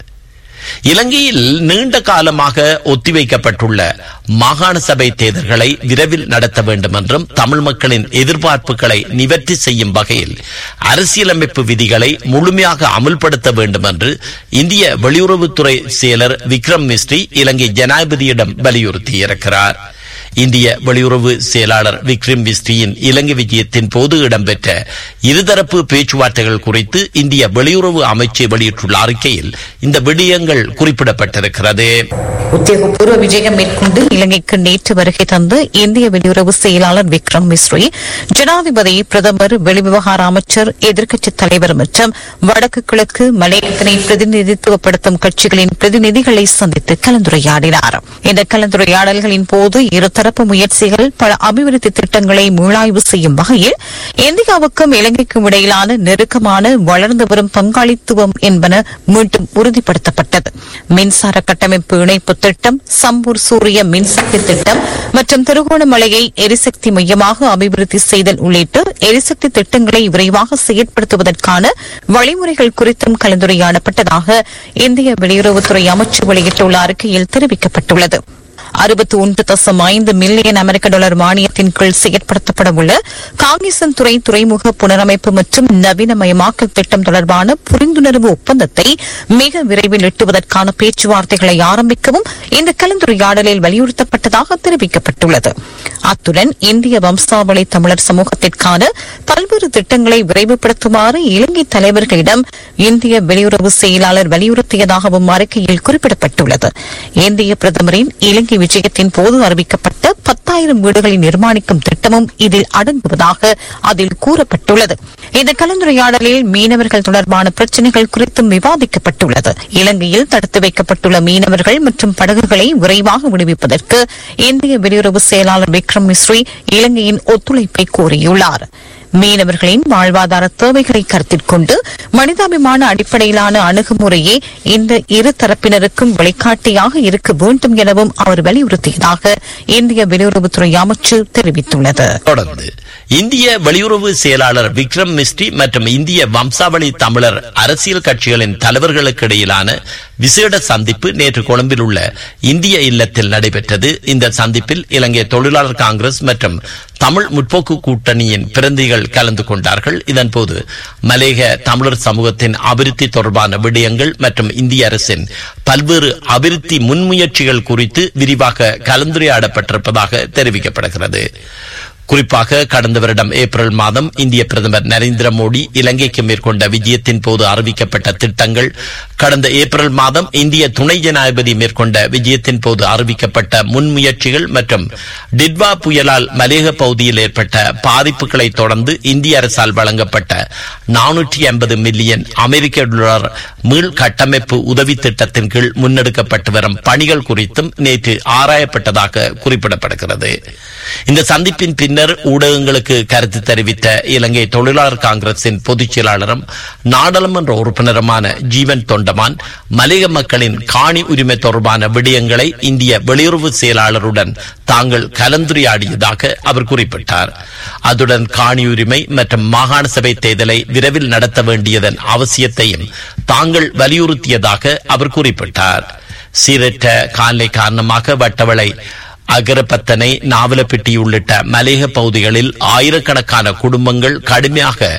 இலங்கையில் நீண்ட காலமாக ஒத்திவைக்கப்பட்டுள்ள மாகாண சபை தேர்தல்களை விரைவில் நடத்த வேண்டும் என்றும் தமிழ் மக்களின் எதிர்பார்ப்புகளை நிவர்த்தி செய்யும் வகையில் அரசியலமைப்பு விதிகளை முழுமையாக அமுல்படுத்த வேண்டும் என்று இந்திய வெளியுறவுத்துறை செயலர் விக்ரம் மிஸ்ரி இலங்கை ஜனாதிபதியிடம் வலியுறுத்தியிருக்கிறார் இந்திய வெளியுறவு செயலாளர் விக்ரம் மிஸ்ரியின் இலங்கை விஜயத்தின் போது இடம்பெற்ற இருதரப்பு பேச்சுவார்த்தைகள் குறித்து இந்திய வெளியுறவு அமைச்சு வெளியிட்டுள்ள அறிக்கையில் இந்த விடயங்கள் குறிப்பிடப்பட்டிருக்கிறது உத்தியோகபூர்வ விஜயம் மேற்கொண்டு இலங்கைக்கு நேற்று வருகை தந்த இந்திய வெளியுறவு செயலாளர் விக்ரம் மிஸ்ரி ஜனாதிபதி பிரதமர் வெளிவிவகார அமைச்சர் எதிர்க்கட்சித் தலைவர் மற்றும் வடக்கு கிழக்கு மலையத்தினை பிரதிநிதித்துவப்படுத்தும் கட்சிகளின் பிரதிநிதிகளை சந்தித்து கலந்துரையாடினார் இந்த கலந்துரையாடல்களின் போது இருதரப்பு முயற்சிகள் பல அபிவிருத்தி திட்டங்களை மீளாய்வு செய்யும் வகையில் இந்தியாவுக்கும் இலங்கைக்கும் இடையிலான நெருக்கமான வளர்ந்து வரும் பங்காளித்துவம் என்பன மீண்டும் உறுதிப்படுத்தப்பட்டது மின்சார கட்டமைப்பு இணைப்பு திட்டம் சம்பூர் சூரிய மின்சக்தி திட்டம் மற்றும் திருகோணமலையை எரிசக்தி மையமாக அபிவிருத்தி செய்தல் உள்ளிட்ட எரிசக்தி திட்டங்களை விரைவாக செயற்படுத்துவதற்கான வழிமுறைகள் குறித்தும் கலந்துரையாடப்பட்டதாக இந்திய வெளியுறவுத்துறை அமைச்சு வெளியிட்டுள்ள அறிக்கையில் தெரிவிக்கப்பட்டுள்ளது அறுபத்தி ஒன்று தசம் ஐந்து மில்லியன் அமெரிக்க டாலர் மானியத்தின் கீழ் செயற்படுத்தப்பட உள்ள காங்கேசன் துறை துறைமுக புனரமைப்பு மற்றும் நவீனமயமாக்கல் திட்டம் தொடர்பான புரிந்துணர்வு ஒப்பந்தத்தை மிக விரைவில் எட்டுவதற்கான பேச்சுவார்த்தைகளை ஆரம்பிக்கவும் இந்த கலந்துரையாடலில் வலியுறுத்தப்பட்டதாக தெரிவிக்கப்பட்டுள்ளது அத்துடன் இந்திய வம்சாவளி தமிழர் சமூகத்திற்கான பல்வேறு திட்டங்களை விரைவுபடுத்துமாறு இலங்கை தலைவர்களிடம் இந்திய வெளியுறவு செயலாளர் வலியுறுத்தியதாகவும் அறிக்கையில் குறிப்பிடப்பட்டுள்ளது இந்திய பிரதமரின் இலங்கை விஜயத்தின் போது அறிவிக்கப்பட்ட பத்தாயிரம் வீடுகளை நிர்மாணிக்கும் திட்டமும் இதில் அடங்குவதாக அதில் கூறப்பட்டுள்ளது இந்த கலந்துரையாடலில் மீனவர்கள் தொடர்பான பிரச்சினைகள் குறித்தும் விவாதிக்கப்பட்டுள்ளது இலங்கையில் தடுத்து வைக்கப்பட்டுள்ள மீனவர்கள் மற்றும் படகுகளை விரைவாக விடுவிப்பதற்கு இந்திய வெளியுறவு செயலாளர் விக்ரம் மிஸ்ரி இலங்கையின் ஒத்துழைப்பை கோரியுள்ளார் மீனவர்களின் வாழ்வாதார தேவைகளை கருத்தில் கொண்டு மனிதாபிமான அடிப்படையிலான அணுகுமுறையே இந்த இரு தரப்பினருக்கும் வழிகாட்டியாக இருக்க வேண்டும் எனவும் அவர் வலியுறுத்தியதாக இந்திய வெளியுறவுத்துறை அமைச்சு தெரிவித்துள்ளது தொடர்ந்து இந்திய வெளியுறவு செயலாளர் விக்ரம் மிஸ்ரி மற்றும் இந்திய வம்சாவளி தமிழர் அரசியல் கட்சிகளின் தலைவர்களுக்கு இடையிலான விசேட சந்திப்பு நேற்று கொழும்பில் உள்ள இந்திய இல்லத்தில் நடைபெற்றது இந்த சந்திப்பில் இலங்கை தொழிலாளர் காங்கிரஸ் மற்றும் தமிழ் முற்போக்கு கூட்டணியின் பிரதிகள் கலந்து கொண்டார்கள் இதன்போது மலேக தமிழர் சமூகத்தின் அபிவிருத்தி தொடர்பான விடயங்கள் மற்றும் இந்திய அரசின் பல்வேறு அபிவிருத்தி முன்முயற்சிகள் குறித்து விரிவாக கலந்துரையாடப்பட்டிருப்பதாக தெரிவிக்கப்படுகிறது குறிப்பாக கடந்த வருடம் ஏப்ரல் மாதம் இந்திய பிரதமர் நரேந்திர மோடி இலங்கைக்கு மேற்கொண்ட விஜயத்தின் போது அறிவிக்கப்பட்ட திட்டங்கள் கடந்த ஏப்ரல் மாதம் இந்திய துணை ஜனாதிபதி மேற்கொண்ட விஜயத்தின் போது அறிவிக்கப்பட்ட முன்முயற்சிகள் மற்றும் டிட்வா புயலால் மலேக பகுதியில் ஏற்பட்ட பாதிப்புகளை தொடர்ந்து இந்திய அரசால் வழங்கப்பட்ட நானூற்றி ஐம்பது மில்லியன் அமெரிக்க டாலர் மீள் கட்டமைப்பு உதவி திட்டத்தின் கீழ் முன்னெடுக்கப்பட்டு வரும் பணிகள் குறித்தும் நேற்று ஆராயப்பட்டதாக குறிப்பிடப்படுகிறது இந்த சந்திப்பின் பின்னர் ஊடகங்களுக்கு கருத்து தெரிவித்த இலங்கை தொழிலாளர் காங்கிரசின் பொதுச் செயலாளரும் நாடாளுமன்ற உறுப்பினருமான ஜீவன் தொண்டமான் மலைய மக்களின் காணி உரிமை தொடர்பான விடயங்களை இந்திய வெளியுறவு செயலாளருடன் தாங்கள் கலந்துரையாடியதாக அவர் குறிப்பிட்டார் அதுடன் காணி உரிமை மற்றும் மாகாண சபை தேர்தலை விரைவில் நடத்த வேண்டியதன் அவசியத்தையும் தாங்கள் வலியுறுத்தியதாக அவர் குறிப்பிட்டார் சீரற்ற காலை காரணமாக வட்டவளை அகரப்பத்தனை நாவலப்பிட்டி உள்ளிட்ட மலேக பகுதிகளில் ஆயிரக்கணக்கான குடும்பங்கள் கடுமையாக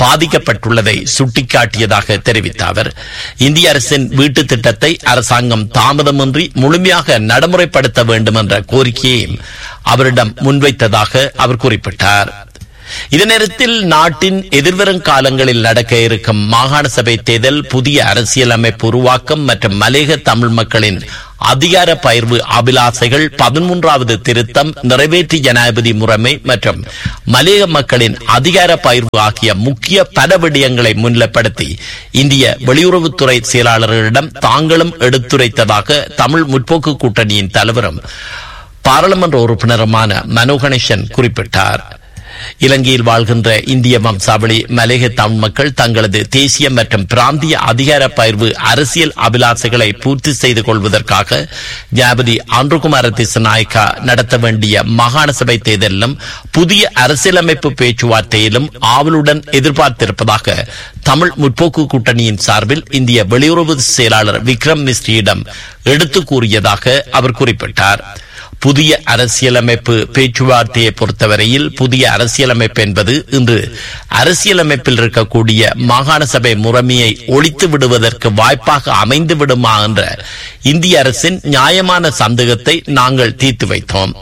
பாதிக்கப்பட்டுள்ளதை சுட்டிக்காட்டியதாக தெரிவித்த அவர் இந்திய அரசின் வீட்டு திட்டத்தை அரசாங்கம் தாமதமின்றி முழுமையாக நடைமுறைப்படுத்த வேண்டும் என்ற கோரிக்கையையும் அவரிடம் முன்வைத்ததாக அவர் குறிப்பிட்டார் இதே நேரத்தில் நாட்டின் எதிர்வரும் காலங்களில் நடக்க இருக்கும் மாகாண சபை தேர்தல் புதிய அரசியலமைப்பு உருவாக்கம் மற்றும் மலேக தமிழ் மக்களின் அதிகார பயிர்வு அபிலாசைகள் பதிமூன்றாவது திருத்தம் நிறைவேற்றி ஜனாதிபதி முறைமை மற்றும் மலேக மக்களின் அதிகார பயிர்வு ஆகிய முக்கிய பல விடயங்களை முன்னிலைப்படுத்தி இந்திய வெளியுறவுத்துறை செயலாளர்களிடம் தாங்களும் எடுத்துரைத்ததாக தமிழ் முற்போக்கு கூட்டணியின் தலைவரும் பாராளுமன்ற உறுப்பினருமான மனோ கணேசன் குறிப்பிட்டார் இலங்கையில் வாழ்கின்ற இந்திய வம்சாவளி மலேக தமிழ் மக்கள் தங்களது தேசிய மற்றும் பிராந்திய அதிகார பயிர்வு அரசியல் அபிலாசைகளை பூர்த்தி செய்து கொள்வதற்காக ஜனாபதி ஆண்ட்ருகுமார திசநாயக்கா நடத்த வேண்டிய மாகாண சபை தேர்தலிலும் புதிய அரசியலமைப்பு பேச்சுவார்த்தையிலும் ஆவலுடன் எதிர்பார்த்திருப்பதாக தமிழ் முற்போக்கு கூட்டணியின் சார்பில் இந்திய வெளியுறவு செயலாளர் விக்ரம் மிஸ்ரியிடம் எடுத்து கூறியதாக அவர் குறிப்பிட்டார் புதிய அரசியலமைப்பு பேச்சுவார்த்தையை பொறுத்தவரையில் புதிய அரசியலமைப்பு என்பது இன்று அரசியலமைப்பில் இருக்கக்கூடிய மாகாண சபை முறைமையை ஒழித்து விடுவதற்கு வாய்ப்பாக அமைந்து விடுமா என்ற இந்திய அரசின் நியாயமான சந்தேகத்தை நாங்கள் தீர்த்து வைத்தோம்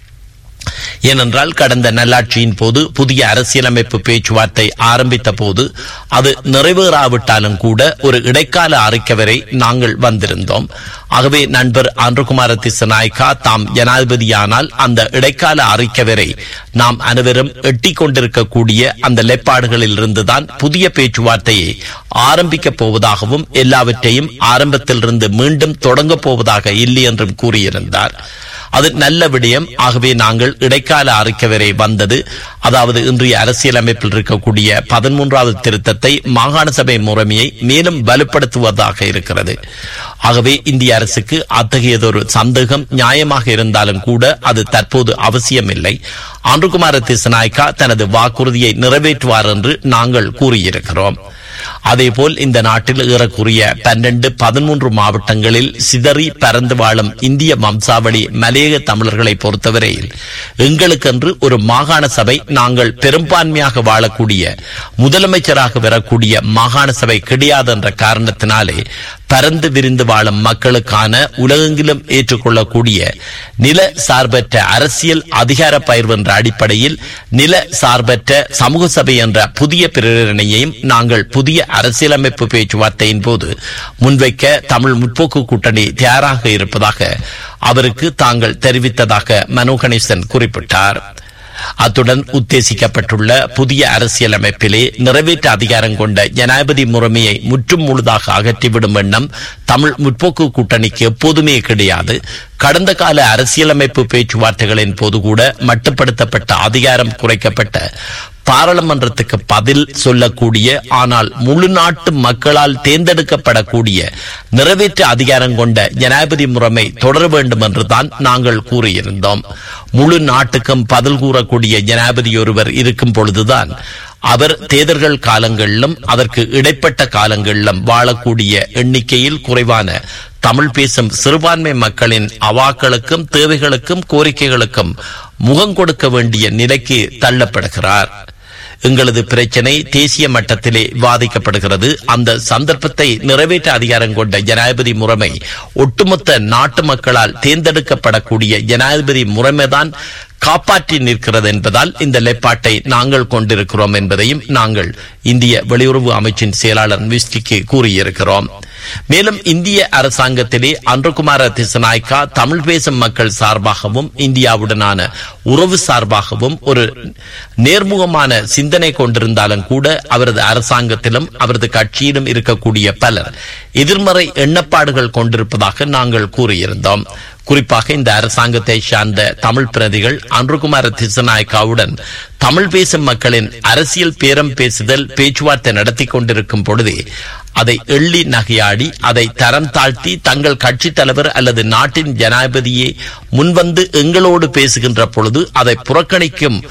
ஏனென்றால் கடந்த நல்லாட்சியின் போது புதிய அரசியலமைப்பு பேச்சுவார்த்தை ஆரம்பித்த போது அது நிறைவேறாவிட்டாலும் கூட ஒரு இடைக்கால அறிக்கை வரை நாங்கள் வந்திருந்தோம் ஆகவே நண்பர் ஆண்ட்ருகுமார திசநாயக்கா தாம் ஜனாதிபதியானால் அந்த இடைக்கால அறிக்கை வரை நாம் அனைவரும் எட்டிக் கொண்டிருக்கக்கூடிய அந்த நிலைப்பாடுகளில் இருந்துதான் புதிய பேச்சுவார்த்தையை ஆரம்பிக்கப் போவதாகவும் எல்லாவற்றையும் ஆரம்பத்திலிருந்து மீண்டும் தொடங்கப் போவதாக இல்லை என்றும் கூறியிருந்தார் அது நல்ல விடயம் ஆகவே நாங்கள் இடைக்கால அறிக்கை வரை வந்தது அதாவது இன்றைய அரசியலமைப்பில் இருக்கக்கூடிய பதிமூன்றாவது திருத்தத்தை மாகாண சபை முறைமையை மேலும் வலுப்படுத்துவதாக இருக்கிறது ஆகவே இந்திய அரசுக்கு அத்தகையதொரு சந்தேகம் நியாயமாக இருந்தாலும் கூட அது தற்போது அவசியமில்லை ஆண்டுகுமார திசநாயக்கா தனது வாக்குறுதியை நிறைவேற்றுவார் என்று நாங்கள் கூறியிருக்கிறோம் அதேபோல் இந்த நாட்டில் ஏறக்குறைய பன்னெண்டு பதிமூன்று மாவட்டங்களில் சிதறி பறந்து வாழும் இந்திய வம்சாவளி மலையக தமிழர்களை பொறுத்தவரையில் எங்களுக்கென்று ஒரு மாகாண சபை நாங்கள் பெரும்பான்மையாக வாழக்கூடிய முதலமைச்சராக வரக்கூடிய மாகாண சபை கிடையாது என்ற காரணத்தினாலே பறந்து விரிந்து வாழும் மக்களுக்கான உலகெங்கிலும் ஏற்றுக்கொள்ளக்கூடிய நில சார்பற்ற அரசியல் அதிகார பயிர்வு என்ற அடிப்படையில் நில சார்பற்ற சமூக சபை என்ற புதிய பிரேரணையையும் நாங்கள் புதிய அரசியலமைப்பு பேச்சுவார்த்தையின் போது முன்வைக்க தமிழ் முற்போக்கு கூட்டணி தயாராக இருப்பதாக அவருக்கு தாங்கள் தெரிவித்ததாக மனோ கணேசன் குறிப்பிட்டார் அத்துடன் உத்தேசிக்கப்பட்டுள்ள புதிய அரசியலமைப்பிலே நிறைவேற்ற அதிகாரம் கொண்ட ஜனாதிபதி முறைமையை முற்றும் முழுதாக அகற்றிவிடும் எண்ணம் தமிழ் முற்போக்கு கூட்டணிக்கு எப்போதுமே கிடையாது கடந்த கால அரசியலமைப்பு பேச்சுவார்த்தைகளின் போது கூட மட்டுப்படுத்தப்பட்ட அதிகாரம் குறைக்கப்பட்ட பாராளுமன்றத்துக்கு பதில் சொல்லக்கூடிய ஆனால் முழு நாட்டு மக்களால் தேர்ந்தெடுக்கப்படக்கூடிய நிறைவேற்ற அதிகாரம் கொண்ட ஜனாதிபதி முறைமை தொடர வேண்டும் என்றுதான் நாங்கள் கூறியிருந்தோம் முழு நாட்டுக்கும் பதில் கூறக்கூடிய ஜனாதிபதி ஒருவர் இருக்கும் பொழுதுதான் அவர் தேர்தல்கள் காலங்களிலும் அதற்கு இடைப்பட்ட காலங்களிலும் வாழக்கூடிய எண்ணிக்கையில் குறைவான தமிழ் பேசும் சிறுபான்மை மக்களின் அவாக்களுக்கும் தேவைகளுக்கும் கோரிக்கைகளுக்கும் முகம் கொடுக்க வேண்டிய நிலைக்கு தள்ளப்படுகிறார் எங்களது பிரச்சனை தேசிய மட்டத்திலே விவாதிக்கப்படுகிறது அந்த சந்தர்ப்பத்தை நிறைவேற்ற அதிகாரம் கொண்ட ஜனாதிபதி முறைமை ஒட்டுமொத்த நாட்டு மக்களால் தேர்ந்தெடுக்கப்படக்கூடிய ஜனாதிபதி முறைமைதான் காப்பாற்றி நிற்கிறது என்பதால் இந்த நிலைப்பாட்டை நாங்கள் கொண்டிருக்கிறோம் என்பதையும் நாங்கள் இந்திய வெளியுறவு அமைச்சின் செயலாளர் மிஸ்டிக்கு கூறியிருக்கிறோம் மேலும் இந்திய அரசாங்கத்திலே அன்றகுமார திசநாய்க்கா தமிழ் பேசும் மக்கள் சார்பாகவும் இந்தியாவுடனான உறவு சார்பாகவும் ஒரு நேர்முகமான சிந்தனை கொண்டிருந்தாலும் கூட அவரது அரசாங்கத்திலும் அவரது கட்சியிலும் இருக்கக்கூடிய பலர் எதிர்மறை எண்ணப்பாடுகள் கொண்டிருப்பதாக நாங்கள் கூறியிருந்தோம் குறிப்பாக இந்த அரசாங்கத்தை சார்ந்த தமிழ் பிரதிகள் அன்றுகுமார திசநாயக்காவுடன் தமிழ் பேசும் மக்களின் அரசியல் பேரம் பேசுதல் பேச்சுவார்த்தை நடத்தி கொண்டிருக்கும் பொழுதே அதை எள்ளி நகையாடி அதை தரம் தாழ்த்தி தங்கள் கட்சி தலைவர் அல்லது நாட்டின் ஜனாதிபதியே முன்வந்து எங்களோடு பேசுகின்ற பொழுது அதை புறக்கணிக்கும்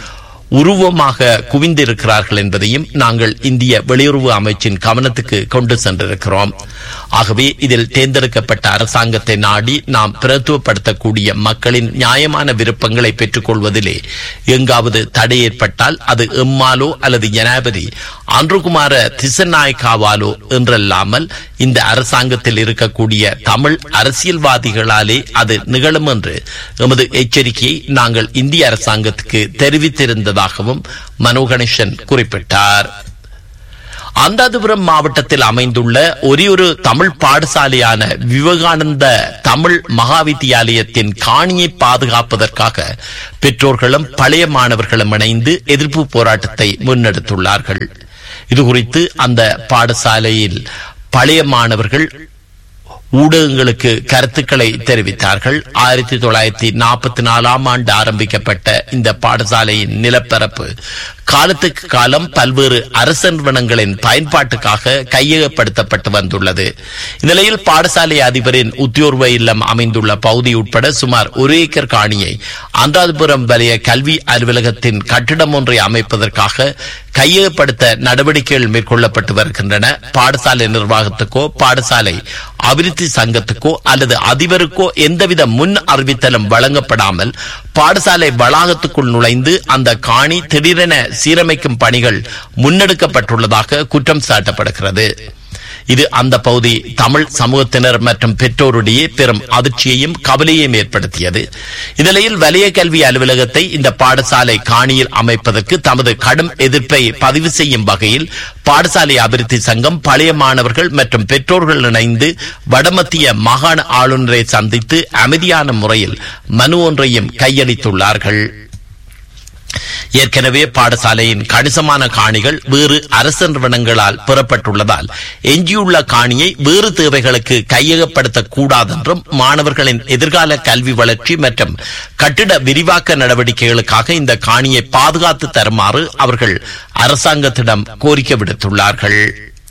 உருவமாக குவிந்திருக்கிறார்கள் என்பதையும் நாங்கள் இந்திய வெளியுறவு அமைச்சின் கவனத்துக்கு கொண்டு சென்றிருக்கிறோம் ஆகவே இதில் தேர்ந்தெடுக்கப்பட்ட அரசாங்கத்தை நாடி நாம் பிரத்துவப்படுத்தக்கூடிய மக்களின் நியாயமான விருப்பங்களை பெற்றுக் கொள்வதிலே எங்காவது தடை ஏற்பட்டால் அது எம்மாலோ அல்லது ஜனாபதி அன்றுகுமார திசநாயக்காவாலோ என்றல்லாமல் இந்த அரசாங்கத்தில் இருக்கக்கூடிய தமிழ் அரசியல்வாதிகளாலே அது நிகழும் என்று எமது எச்சரிக்கையை நாங்கள் இந்திய அரசாங்கத்துக்கு தெரிவித்திருந்ததாகவும் மனோ கணேசன் குறிப்பிட்டார் அந்தாதிபுரம் மாவட்டத்தில் அமைந்துள்ள ஒரே ஒரு தமிழ் பாடசாலையான விவேகானந்த தமிழ் மகாவித்தியாலயத்தின் காணியை பாதுகாப்பதற்காக பெற்றோர்களும் பழைய மாணவர்களும் இணைந்து எதிர்ப்பு போராட்டத்தை முன்னெடுத்துள்ளார்கள் இதுகுறித்து அந்த பாடசாலையில் பழைய மாணவர்கள் ஊடகங்களுக்கு கருத்துக்களை தெரிவித்தார்கள் ஆயிரத்தி தொள்ளாயிரத்தி நாற்பத்தி நாலாம் ஆண்டு ஆரம்பிக்கப்பட்ட இந்த பாடசாலையின் நிலப்பரப்பு காலத்துக்கு காலம் பல்வேறு அரச நிறுவனங்களின் பயன்பாட்டுக்காக கையகப்படுத்தப்பட்டு வந்துள்ளது இந்நிலையில் பாடசாலை அதிபரின் உத்தியோர்வ இல்லம் அமைந்துள்ள பகுதி உட்பட சுமார் ஒரு ஏக்கர் காணியை அந்தாதிபுரம் வலய கல்வி அலுவலகத்தின் கட்டிடம் ஒன்றை அமைப்பதற்காக கையகப்படுத்த நடவடிக்கைகள் மேற்கொள்ளப்பட்டு வருகின்றன பாடசாலை நிர்வாகத்துக்கோ பாடசாலை அபிவிருத்தி சங்கத்துக்கோ அல்லது அதிபருக்கோ எந்தவித முன் அறிவித்தலும் வழங்கப்படாமல் பாடசாலை வளாகத்துக்குள் நுழைந்து அந்த காணி திடீரென சீரமைக்கும் பணிகள் முன்னெடுக்கப்பட்டுள்ளதாக குற்றம் சாட்டப்படுகிறது இது அந்த பகுதி தமிழ் சமூகத்தினர் மற்றும் பெற்றோரிடையே பெரும் அதிர்ச்சியையும் கவலையையும் ஏற்படுத்தியது இந்நிலையில் வலய கல்வி அலுவலகத்தை இந்த பாடசாலை காணியில் அமைப்பதற்கு தமது கடும் எதிர்ப்பை பதிவு செய்யும் வகையில் பாடசாலை அபிவிருத்தி சங்கம் பழைய மாணவர்கள் மற்றும் பெற்றோர்கள் இணைந்து வடமத்திய மாகாண ஆளுநரை சந்தித்து அமைதியான முறையில் மனு ஒன்றையும் கையளித்துள்ளார்கள் ஏற்கனவே பாடசாலையின் கணிசமான காணிகள் வேறு அரசு நிறுவனங்களால் பெறப்பட்டுள்ளதால் எஞ்சியுள்ள காணியை வேறு தேவைகளுக்கு கையகப்படுத்தக் கூடாதென்றும் மாணவர்களின் எதிர்கால கல்வி வளர்ச்சி மற்றும் கட்டிட விரிவாக்க நடவடிக்கைகளுக்காக இந்த காணியை பாதுகாத்து தருமாறு அவர்கள் அரசாங்கத்திடம் கோரிக்கை விடுத்துள்ளார்கள்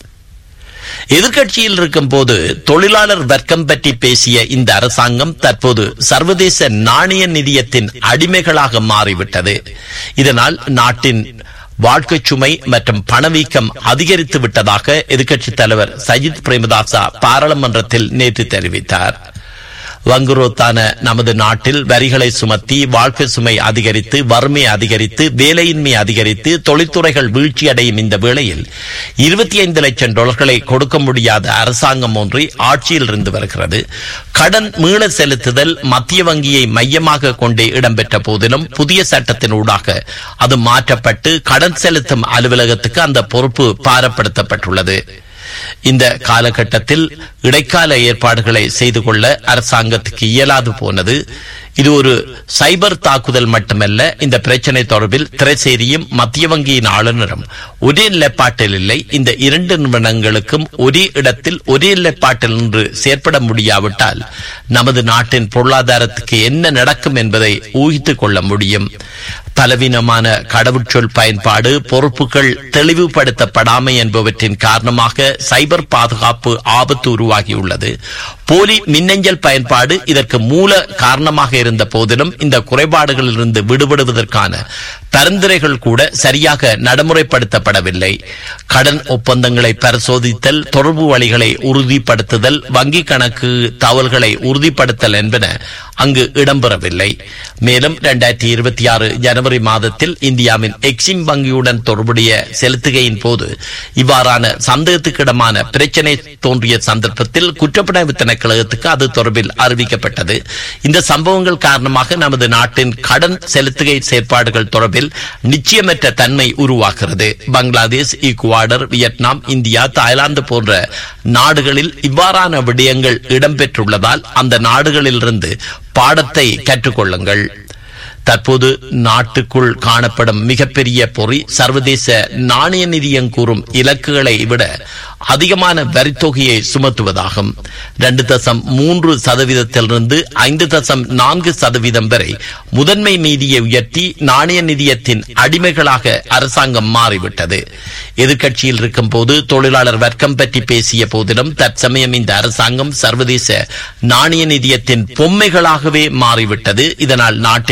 எதிர்க்கட்சியில் இருக்கும் போது தொழிலாளர் வர்க்கம் பற்றி பேசிய இந்த அரசாங்கம் தற்போது சர்வதேச நாணய நிதியத்தின் அடிமைகளாக மாறிவிட்டது இதனால் நாட்டின் வாழ்க்கை சுமை மற்றும் பணவீக்கம் அதிகரித்து விட்டதாக எதிர்க்கட்சித் தலைவர் சஜித் பிரேமதாசா பாராளுமன்றத்தில் நேற்று தெரிவித்தார் வங்குரோத்தான நமது நாட்டில் வரிகளை சுமத்தி வாழ்க்கை சுமை அதிகரித்து வறுமை அதிகரித்து வேலையின்மை அதிகரித்து தொழில்துறைகள் வீழ்ச்சியடையும் இந்த வேளையில் இருபத்தி ஐந்து லட்சம் டாலர்களை கொடுக்க முடியாத அரசாங்கம் ஒன்றை ஆட்சியில் இருந்து வருகிறது கடன் மீள செலுத்துதல் மத்திய வங்கியை மையமாக கொண்டே இடம்பெற்ற போதிலும் புதிய சட்டத்தின் ஊடாக அது மாற்றப்பட்டு கடன் செலுத்தும் அலுவலகத்துக்கு அந்த பொறுப்பு பாரப்படுத்தப்பட்டுள்ளது இந்த காலகட்டத்தில் இடைக்கால ஏற்பாடுகளை செய்து கொள்ள அரசாங்கத்துக்கு இயலாது போனது இது ஒரு சைபர் தாக்குதல் மட்டுமல்ல இந்த பிரச்சனை தொடர்பில் திரைசேரியும் மத்திய வங்கியின் ஆளுநரும் ஒரே நிலைப்பாட்டில் இல்லை இந்த இரண்டு நிறுவனங்களுக்கும் ஒரே இடத்தில் ஒரே நிலைப்பாட்டில் நின்று செயற்பட முடியாவிட்டால் நமது நாட்டின் பொருளாதாரத்துக்கு என்ன நடக்கும் என்பதை ஊகித்துக் கொள்ள முடியும் பலவீனமான கடவுச்சொல் பயன்பாடு பொறுப்புகள் தெளிவுபடுத்தப்படாமை என்பவற்றின் காரணமாக சைபர் பாதுகாப்பு ஆபத்து உருவாகியுள்ளது போலி மின்னஞ்சல் பயன்பாடு இதற்கு மூல காரணமாக இருந்த போதிலும் இந்த குறைபாடுகளிலிருந்து விடுபடுவதற்கான பரிந்துரைகள் கூட சரியாக நடைமுறைப்படுத்தப்படவில்லை கடன் ஒப்பந்தங்களை பரிசோதித்தல் தொடர்பு வழிகளை உறுதிப்படுத்துதல் வங்கி கணக்கு தகவல்களை உறுதிப்படுத்தல் என்பன அங்கு இடம்பெறவில்லை மேலும் இரண்டாயிரத்தி இருபத்தி ஆறு ஜனவரி மாதத்தில் இந்தியாவின் எக்ஸிம் வங்கியுடன் தொடர்புடைய செலுத்துகையின் போது இவ்வாறான சந்தேகத்துக்கிடமான பிரச்சனை தோன்றிய சந்தர்ப்பத்தில் குற்றப்புலனாய்வு திணைக்களகத்துக்கு அது தொடர்பில் அறிவிக்கப்பட்டது இந்த சம்பவங்கள் காரணமாக நமது நாட்டின் கடன் செலுத்துகை செயற்பாடுகள் தொடர்பில் நிச்சயமற்ற தன்மை உருவாகிறது Bangladesh Ecuador Vietnam India Thailand போன்ற நாடுகளில் இவ்வாறான விடயங்கள் இடம்பெற்றுள்ளதால் அந்த நாடுகளிலிருந்து பாடத்தை கற்றுக்கொள்ளுங்கள் தற்போது நாட்டுக்குள் காணப்படும் மிகப்பெரிய பொறி சர்வதேச நாணய நிதியம் கூறும் இலக்குகளை விட அதிகமான வரித்தொகையை சுமத்துவதாகும் இரண்டு தசம் மூன்று சதவீதத்திலிருந்து ஐந்து தசம் நான்கு சதவீதம் வரை முதன்மை மீதியை உயர்த்தி நாணய நிதியத்தின் அடிமைகளாக அரசாங்கம் மாறிவிட்டது எதிர்க்கட்சியில் இருக்கும் போது தொழிலாளர் வர்க்கம் பற்றி பேசிய போதிலும் தற்சமயம் இந்த அரசாங்கம் சர்வதேச நாணய நிதியத்தின் பொம்மைகளாகவே மாறிவிட்டது இதனால் நாட்டின்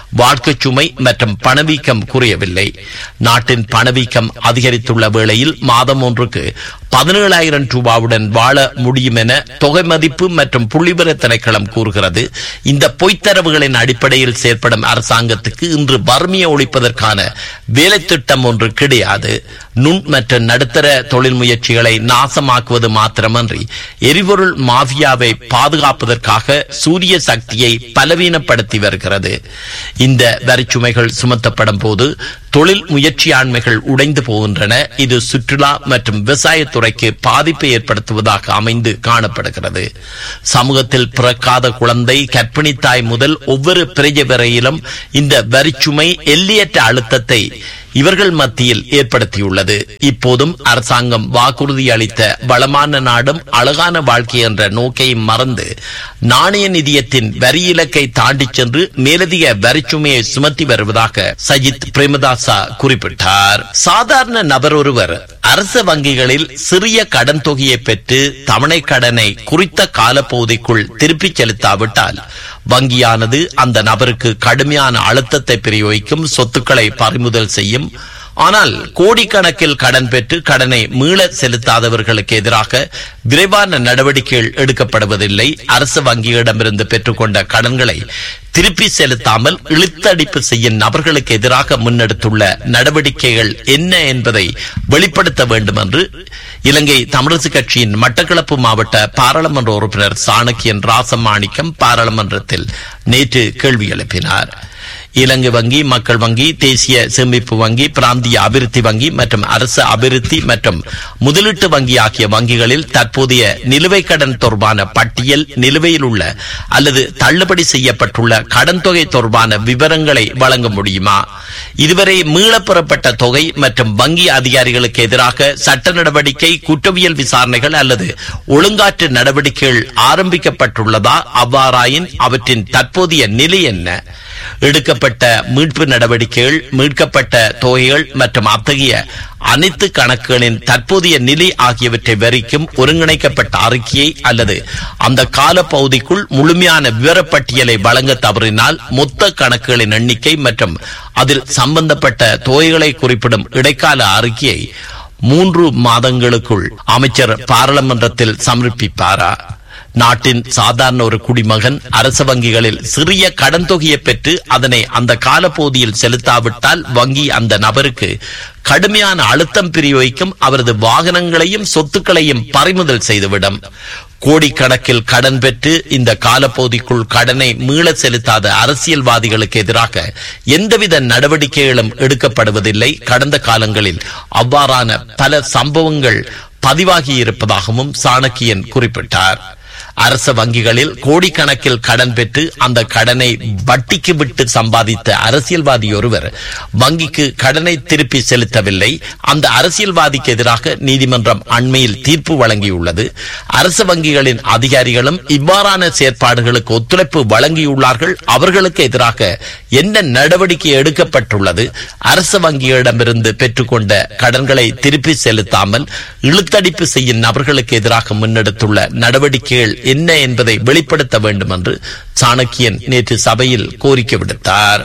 வாழ்க்கை சுமை மற்றும் பணவீக்கம் குறையவில்லை நாட்டின் பணவீக்கம் அதிகரித்துள்ள வேளையில் மாதம் ஒன்றுக்கு பதினேழாயிரம் ரூபாவுடன் வாழ முடியும் என தொகை மதிப்பு மற்றும் புள்ளிவிவர திணைக்களம் கூறுகிறது இந்த பொய்த்தரவுகளின் அடிப்படையில் செயற்படும் அரசாங்கத்துக்கு இன்று வறுமையை ஒழிப்பதற்கான வேலை திட்டம் ஒன்று கிடையாது நுண் மற்றும் நடுத்தர தொழில் முயற்சிகளை நாசமாக்குவது மாத்திரமன்றி எரிபொருள் மாஃபியாவை பாதுகாப்பதற்காக சூரிய சக்தியை பலவீனப்படுத்தி வருகிறது இந்த வரிச்சுமைகள் சுமத்தப்படும் போது தொழில் முயற்சியாண்மைகள் உடைந்து போகின்றன இது சுற்றுலா மற்றும் விவசாயத்துறைக்கு பாதிப்பை ஏற்படுத்துவதாக அமைந்து காணப்படுகிறது சமூகத்தில் பிறக்காத குழந்தை கர்ப்பிணி தாய் முதல் ஒவ்வொரு பிரஜை வரையிலும் இந்த வரிச்சுமை எல்லையற்ற அழுத்தத்தை இவர்கள் மத்தியில் ஏற்படுத்தியுள்ளது இப்போதும் அரசாங்கம் வாக்குறுதி அளித்த வளமான நாடும் அழகான வாழ்க்கை என்ற நோக்கையும் மறந்து நாணய நிதியத்தின் வரி இலக்கை தாண்டி சென்று மேலதிக வரிச்சுமையை சுமத்தி வருவதாக சஜித் பிரேமதாசா குறிப்பிட்டார் சாதாரண நபர் ஒருவர் அரசு வங்கிகளில் சிறிய கடன் தொகையை பெற்று தவணை கடனை குறித்த காலப்பகுதிக்குள் திருப்பிச் செலுத்தாவிட்டால் வங்கியானது அந்த நபருக்கு கடுமையான அழுத்தத்தை பிரயோகிக்கும் சொத்துக்களை பறிமுதல் செய்யும் ஆனால் கோடிக்கணக்கில் கடன் பெற்று கடனை மீள செலுத்தாதவர்களுக்கு எதிராக விரைவான நடவடிக்கைகள் எடுக்கப்படுவதில்லை அரசு வங்கியிடமிருந்து பெற்றுக்கொண்ட கடன்களை திருப்பி செலுத்தாமல் இழுத்தடிப்பு செய்யும் நபர்களுக்கு எதிராக முன்னெடுத்துள்ள நடவடிக்கைகள் என்ன என்பதை வெளிப்படுத்த வேண்டும் என்று இலங்கை தமிழரசு கட்சியின் மட்டக்களப்பு மாவட்ட பாராளுமன்ற உறுப்பினர் சாணக்கியன் ராசமாணிக்கம் பாராளுமன்றத்தில் நேற்று கேள்வி எழுப்பினார் இலங்கை வங்கி மக்கள் வங்கி தேசிய சேமிப்பு வங்கி பிராந்திய அபிவிருத்தி வங்கி மற்றும் அரசு அபிவிருத்தி மற்றும் முதலீட்டு வங்கி ஆகிய வங்கிகளில் தற்போதைய நிலுவை கடன் தொடர்பான பட்டியல் நிலுவையில் உள்ள அல்லது தள்ளுபடி செய்யப்பட்டுள்ள கடன் தொகை தொடர்பான விவரங்களை வழங்க முடியுமா இதுவரை மீளப் பெறப்பட்ட தொகை மற்றும் வங்கி அதிகாரிகளுக்கு எதிராக சட்ட நடவடிக்கை குற்றவியல் விசாரணைகள் அல்லது ஒழுங்காற்று நடவடிக்கைகள் ஆரம்பிக்கப்பட்டுள்ளதா அவ்வாறாயின் அவற்றின் தற்போதைய நிலை என்ன எடுக்கப்பட்ட மீட்பு நடவடிக்கைகள் மீட்கப்பட்ட தொகைகள் மற்றும் அத்தகைய அனைத்து கணக்குகளின் தற்போதைய நிலை ஆகியவற்றை வரிக்கும் ஒருங்கிணைக்கப்பட்ட அறிக்கையை அல்லது அந்த கால பகுதிக்குள் முழுமையான விவரப்பட்டியலை வழங்க தவறினால் மொத்த கணக்குகளின் எண்ணிக்கை மற்றும் அதில் சம்பந்தப்பட்ட தொகைகளை குறிப்பிடும் இடைக்கால அறிக்கையை மூன்று மாதங்களுக்குள் அமைச்சர் பாராளுமன்றத்தில் சமர்ப்பிப்பாரா நாட்டின் சாதாரண ஒரு குடிமகன் அரசு வங்கிகளில் சிறிய கடன் தொகையை பெற்று அதனை அந்த காலப்பகுதியில் செலுத்தாவிட்டால் வங்கி அந்த நபருக்கு கடுமையான அழுத்தம் பிரயோகிக்கும் அவரது வாகனங்களையும் சொத்துக்களையும் பறிமுதல் செய்துவிடும் கோடிக்கணக்கில் கடன் பெற்று இந்த காலப்பகுதிக்குள் கடனை மீள செலுத்தாத அரசியல்வாதிகளுக்கு எதிராக எந்தவித நடவடிக்கைகளும் எடுக்கப்படுவதில்லை கடந்த காலங்களில் அவ்வாறான பல சம்பவங்கள் பதிவாகி இருப்பதாகவும் சாணக்கியன் குறிப்பிட்டார் அரச வங்கிகளில் கோடிக்கணக்கில் கடன் பெற்று அந்த கடனை வட்டிக்கு விட்டு சம்பாதித்த அரசியல்வாதி ஒருவர் வங்கிக்கு கடனை திருப்பி செலுத்தவில்லை அந்த அரசியல்வாதிக்கு எதிராக நீதிமன்றம் அண்மையில் தீர்ப்பு வழங்கியுள்ளது அரசு வங்கிகளின் அதிகாரிகளும் இவ்வாறான செயற்பாடுகளுக்கு ஒத்துழைப்பு வழங்கியுள்ளார்கள் அவர்களுக்கு எதிராக என்ன நடவடிக்கை எடுக்கப்பட்டுள்ளது அரசு வங்கிகளிடமிருந்து பெற்றுக்கொண்ட கடன்களை திருப்பி செலுத்தாமல் இழுத்தடிப்பு செய்யும் நபர்களுக்கு எதிராக முன்னெடுத்துள்ள நடவடிக்கைகள் என்ன என்பதை வெளிப்படுத்த வேண்டும் என்று சாணக்கியன் நேற்று சபையில் கோரிக்கை விடுத்தார்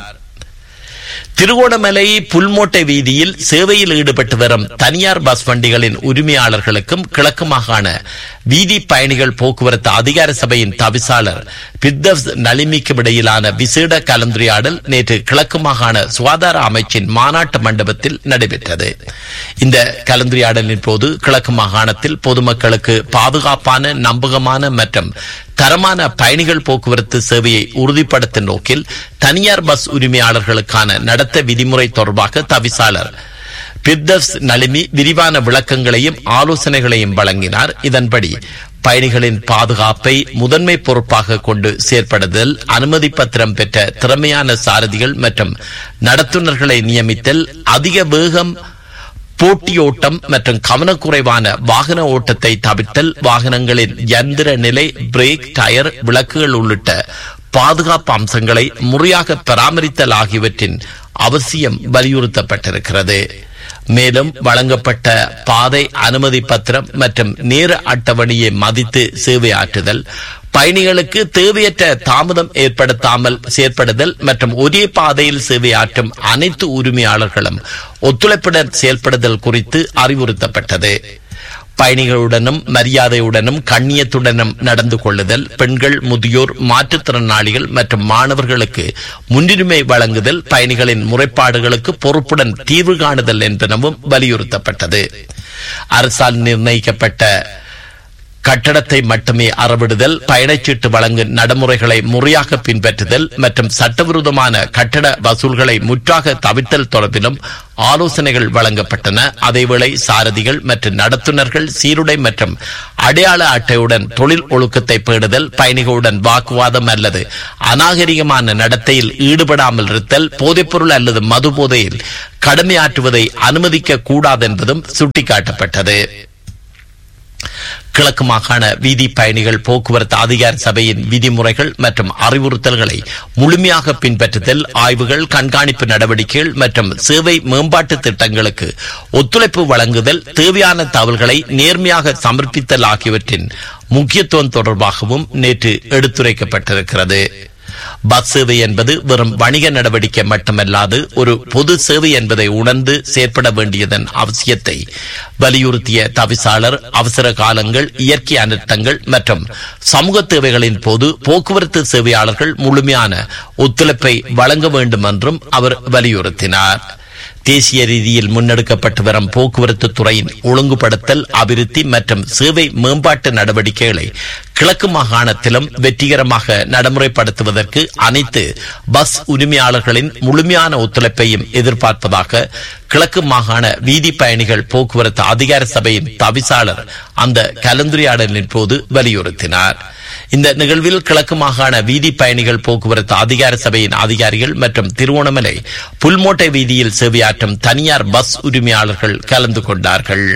திருகோணமலை புல்மோட்டை வீதியில் சேவையில் ஈடுபட்டு வரும் தனியார் பஸ் வண்டிகளின் உரிமையாளர்களுக்கும் கிழக்கு மாகாண வீதி பயணிகள் போக்குவரத்து அதிகார சபையின் தவிசாளர் பித்தவ்ஸ் நளிமிக்கும் இடையிலான விசேட கலந்துரையாடல் நேற்று கிழக்கு மாகாண சுகாதார அமைச்சின் மாநாட்டு மண்டபத்தில் நடைபெற்றது இந்த கலந்துரையாடலின் போது கிழக்கு மாகாணத்தில் பொதுமக்களுக்கு பாதுகாப்பான நம்பகமான மற்றும் தரமான பயணிகள் போக்குவரத்து சேவையை உறுதிப்படுத்தும் நோக்கில் தனியார் பஸ் உரிமையாளர்களுக்கான நடத்த விதிமுறை தொடர்பாக தவிசாளர் பிர்தவ்ஸ் நளிமி விரிவான விளக்கங்களையும் ஆலோசனைகளையும் வழங்கினார் இதன்படி பயணிகளின் பாதுகாப்பை முதன்மை பொறுப்பாக கொண்டு செயற்படுதல் அனுமதி பத்திரம் பெற்ற திறமையான சாரதிகள் மற்றும் நடத்துனர்களை நியமித்தல் அதிக வேகம் போட்டியோட்டம் மற்றும் கவனக்குறைவான வாகன ஓட்டத்தை தவிர்த்தல் வாகனங்களின் யந்திர நிலை பிரேக் டயர் விளக்குகள் உள்ளிட்ட பாதுகாப்பு அம்சங்களை முறையாக பராமரித்தல் ஆகியவற்றின் அவசியம் வலியுறுத்தப்பட்டிருக்கிறது மேலும் வழங்கப்பட்ட பாதை அனுமதி பத்திரம் மற்றும் நேர அட்டவணையை மதித்து சேவை ஆற்றுதல் பயணிகளுக்கு தேவையற்ற தாமதம் ஏற்படுத்தாமல் செயற்படுதல் மற்றும் ஒரே பாதையில் சேவையாற்றும் அனைத்து உரிமையாளர்களும் ஒத்துழைப்புடன் செயல்படுதல் குறித்து அறிவுறுத்தப்பட்டது பயணிகளுடனும் மரியாதையுடனும் கண்ணியத்துடனும் நடந்து கொள்ளுதல் பெண்கள் முதியோர் மாற்றுத்திறனாளிகள் மற்றும் மாணவர்களுக்கு முன்னுரிமை வழங்குதல் பயணிகளின் முறைப்பாடுகளுக்கு பொறுப்புடன் தீர்வு காணுதல் என்பனவும் வலியுறுத்தப்பட்டது அரசால் நிர்ணயிக்கப்பட்ட கட்டடத்தை மட்டுமே அறவிடுதல் பயணச்சீட்டு வழங்கும் நடைமுறைகளை முறையாக பின்பற்றுதல் மற்றும் சட்டவிரோதமான கட்டட வசூல்களை முற்றாக தவிர்த்தல் தொடர்பிலும் ஆலோசனைகள் வழங்கப்பட்டன அதேவேளை சாரதிகள் மற்றும் நடத்துனர்கள் சீருடை மற்றும் அடையாள அட்டையுடன் தொழில் ஒழுக்கத்தை பேணுதல் பயணிகளுடன் வாக்குவாதம் அல்லது அநாகரிகமான நடத்தையில் ஈடுபடாமல் இருத்தல் போதைப்பொருள் அல்லது மது போதையில் கடமையாற்றுவதை அனுமதிக்க கூடாது என்பதும் சுட்டிக்காட்டப்பட்டது கிழக்கு மாகாண வீதி பயணிகள் போக்குவரத்து அதிகார சபையின் விதிமுறைகள் மற்றும் அறிவுறுத்தல்களை முழுமையாக பின்பற்றுதல் ஆய்வுகள் கண்காணிப்பு நடவடிக்கைகள் மற்றும் சேவை மேம்பாட்டு திட்டங்களுக்கு ஒத்துழைப்பு வழங்குதல் தேவையான தகவல்களை நேர்மையாக சமர்ப்பித்தல் ஆகியவற்றின் முக்கியத்துவம் தொடர்பாகவும் நேற்று எடுத்துரைக்கப்பட்டிருக்கிறது பஸ் சேவை என்பது வெறும் வணிக நடவடிக்கை மட்டுமல்லாது ஒரு பொது சேவை என்பதை உணர்ந்து செயற்பட வேண்டியதன் அவசியத்தை வலியுறுத்திய தவிசாளர் அவசர காலங்கள் இயற்கை அனர்த்தங்கள் மற்றும் சமூக தேவைகளின் போது போக்குவரத்து சேவையாளர்கள் முழுமையான ஒத்துழைப்பை வழங்க வேண்டும் என்றும் அவர் வலியுறுத்தினார் தேசிய ரீதியில் முன்னெடுக்கப்பட்டு வரும் போக்குவரத்து துறையின் ஒழுங்குபடுத்தல் அபிவிருத்தி மற்றும் சேவை மேம்பாட்டு நடவடிக்கைகளை கிழக்கு மாகாணத்திலும் வெற்றிகரமாக நடைமுறைப்படுத்துவதற்கு அனைத்து பஸ் உரிமையாளர்களின் முழுமையான ஒத்துழைப்பையும் எதிர்பார்ப்பதாக கிழக்கு மாகாண வீதி பயணிகள் போக்குவரத்து அதிகார சபையின் தவிசாளர் அந்த கலந்துரையாடலின் போது வலியுறுத்தினார் இந்த நிகழ்வில் கிழக்கு மாகாண வீதி பயணிகள் போக்குவரத்து அதிகார சபையின் அதிகாரிகள் மற்றும் திருவோணமலை புல்மோட்டை வீதியில் சேவையாற்றும் தனியார் பஸ் உரிமையாளர்கள் கலந்து கொண்டார்கள்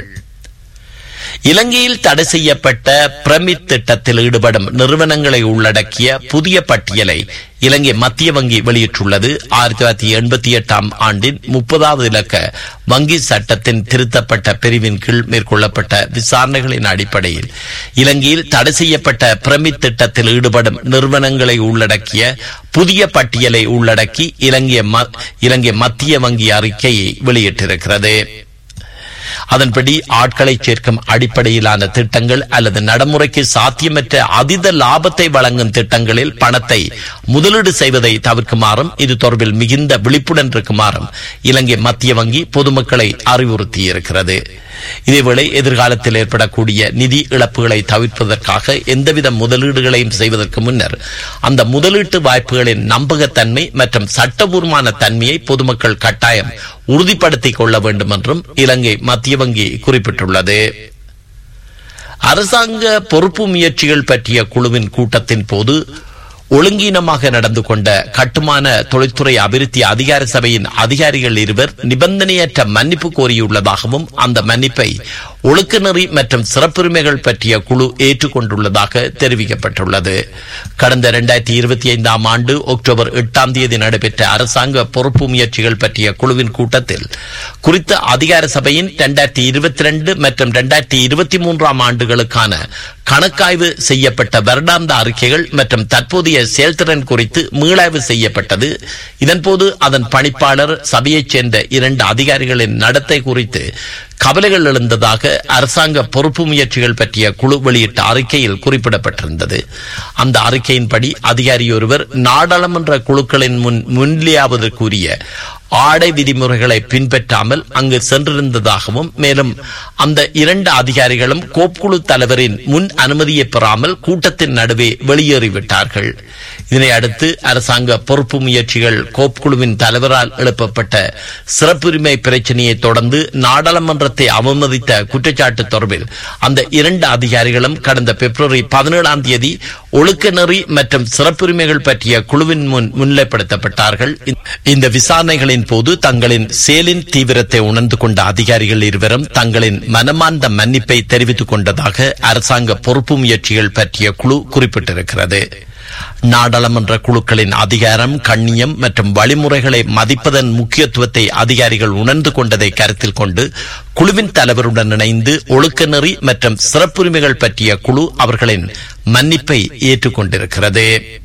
இலங்கையில் தடை செய்யப்பட்ட பிரமித் திட்டத்தில் ஈடுபடும் நிறுவனங்களை உள்ளடக்கிய புதிய பட்டியலை இலங்கை மத்திய வங்கி வெளியிட்டுள்ளது ஆயிரத்தி தொள்ளாயிரத்தி எண்பத்தி எட்டாம் ஆண்டின் முப்பதாவது இலக்க வங்கி சட்டத்தின் திருத்தப்பட்ட பிரிவின் கீழ் மேற்கொள்ளப்பட்ட விசாரணைகளின் அடிப்படையில் இலங்கையில் தடை செய்யப்பட்ட பிரமித் திட்டத்தில் ஈடுபடும் நிறுவனங்களை உள்ளடக்கிய புதிய பட்டியலை உள்ளடக்கி இலங்கை இலங்கை மத்திய வங்கி அறிக்கையை வெளியிட்டிருக்கிறது அதன்படி ஆட்களை சேர்க்கும் அடிப்படையிலான திட்டங்கள் அல்லது நடைமுறைக்கு சாத்தியமற்ற அதீத லாபத்தை வழங்கும் திட்டங்களில் பணத்தை முதலீடு செய்வதை தவிர்க்குமாறும் இது தொடர்பில் மிகுந்த விழிப்புடன் இருக்குமாறும் இலங்கை மத்திய வங்கி பொதுமக்களை அறிவுறுத்தியிருக்கிறது இதேவேளை எதிர்காலத்தில் ஏற்படக்கூடிய நிதி இழப்புகளை தவிர்ப்பதற்காக எந்தவித முதலீடுகளையும் செய்வதற்கு முன்னர் அந்த முதலீட்டு வாய்ப்புகளின் நம்பகத்தன்மை மற்றும் சட்டபூர்வமான தன்மையை பொதுமக்கள் கட்டாயம் உறுதிப்படுத்திக் கொள்ள வேண்டும் என்றும் இலங்கை மத்திய வங்கி குறிப்பிட்டுள்ளது அரசாங்க பொறுப்பு முயற்சிகள் பற்றிய குழுவின் கூட்டத்தின் போது ஒழுங்கீனமாக நடந்து கொண்ட கட்டுமான தொழில்துறை அபிவிருத்தி அதிகார சபையின் அதிகாரிகள் இருவர் நிபந்தனையற்ற மன்னிப்பு கோரியுள்ளதாகவும் அந்த மன்னிப்பை ஒழுக்கநெறி மற்றும் சிறப்புரிமைகள் பற்றிய குழு ஏற்றுக்கொண்டுள்ளதாக தெரிவிக்கப்பட்டுள்ளது கடந்த இரண்டாயிரத்தி இருபத்தி ஐந்தாம் ஆண்டு அக்டோபர் எட்டாம் தேதி நடைபெற்ற அரசாங்க பொறுப்பு முயற்சிகள் பற்றிய குழுவின் கூட்டத்தில் குறித்த அதிகார சபையின் இரண்டாயிரத்தி இருபத்தி ரெண்டு மற்றும் இரண்டாயிரத்தி இருபத்தி மூன்றாம் ஆண்டுகளுக்கான கணக்காய்வு செய்யப்பட்ட வருடாந்த அறிக்கைகள் மற்றும் தற்போதைய செயல்திறன் குறித்து மீளாய்வு செய்யப்பட்டது இதன்போது அதன் பணிப்பாளர் சபையைச் சேர்ந்த இரண்டு அதிகாரிகளின் நடத்தை குறித்து கவலைகள் எழுந்ததாக அரசாங்க பொறுப்பு முயற்சிகள் பற்றிய குழு வெளியிட்ட அறிக்கையில் குறிப்பிடப்பட்டிருந்தது அந்த அறிக்கையின்படி அதிகாரி ஒருவர் நாடாளுமன்ற குழுக்களின் முன் முன்னிலையாவதற்குரிய ஆடை விதிமுறைகளை பின்பற்றாமல் அங்கு சென்றிருந்ததாகவும் மேலும் அந்த இரண்டு அதிகாரிகளும் கோப்புக்குழு தலைவரின் முன் அனுமதியை பெறாமல் கூட்டத்தின் நடுவே வெளியேறிவிட்டார்கள் இதனை அடுத்து அரசாங்க பொறுப்பு முயற்சிகள் கோப்புக்குழுவின் தலைவரால் எழுப்பப்பட்ட சிறப்புரிமை பிரச்சனையை தொடர்ந்து நாடாளுமன்றத்தை அவமதித்த குற்றச்சாட்டு தொடர்பில் அந்த இரண்டு அதிகாரிகளும் கடந்த பிப்ரவரி பதினேழாம் தேதி ஒழுக்க நெறி மற்றும் சிறப்புரிமைகள் பற்றிய குழுவின் முன் முன்னிலைப்படுத்தப்பட்டார்கள் இந்த விசாரணைகளின் போது தங்களின் செயலின் தீவிரத்தை உணர்ந்து கொண்ட அதிகாரிகள் இருவரும் தங்களின் மனமார்ந்த மன்னிப்பை தெரிவித்துக் கொண்டதாக அரசாங்க பொறுப்பு முயற்சிகள் பற்றிய குழு குறிப்பிட்டிருக்கிறது நாடாளுமன்ற குழுக்களின் அதிகாரம் கண்ணியம் மற்றும் வழிமுறைகளை மதிப்பதன் முக்கியத்துவத்தை அதிகாரிகள் உணர்ந்து கொண்டதை கருத்தில் கொண்டு குழுவின் தலைவருடன் இணைந்து ஒழுக்க நெறி மற்றும் சிறப்புரிமைகள் பற்றிய குழு அவர்களின் மன்னிப்பை ஏற்றுக்கொண்டிருக்கிறது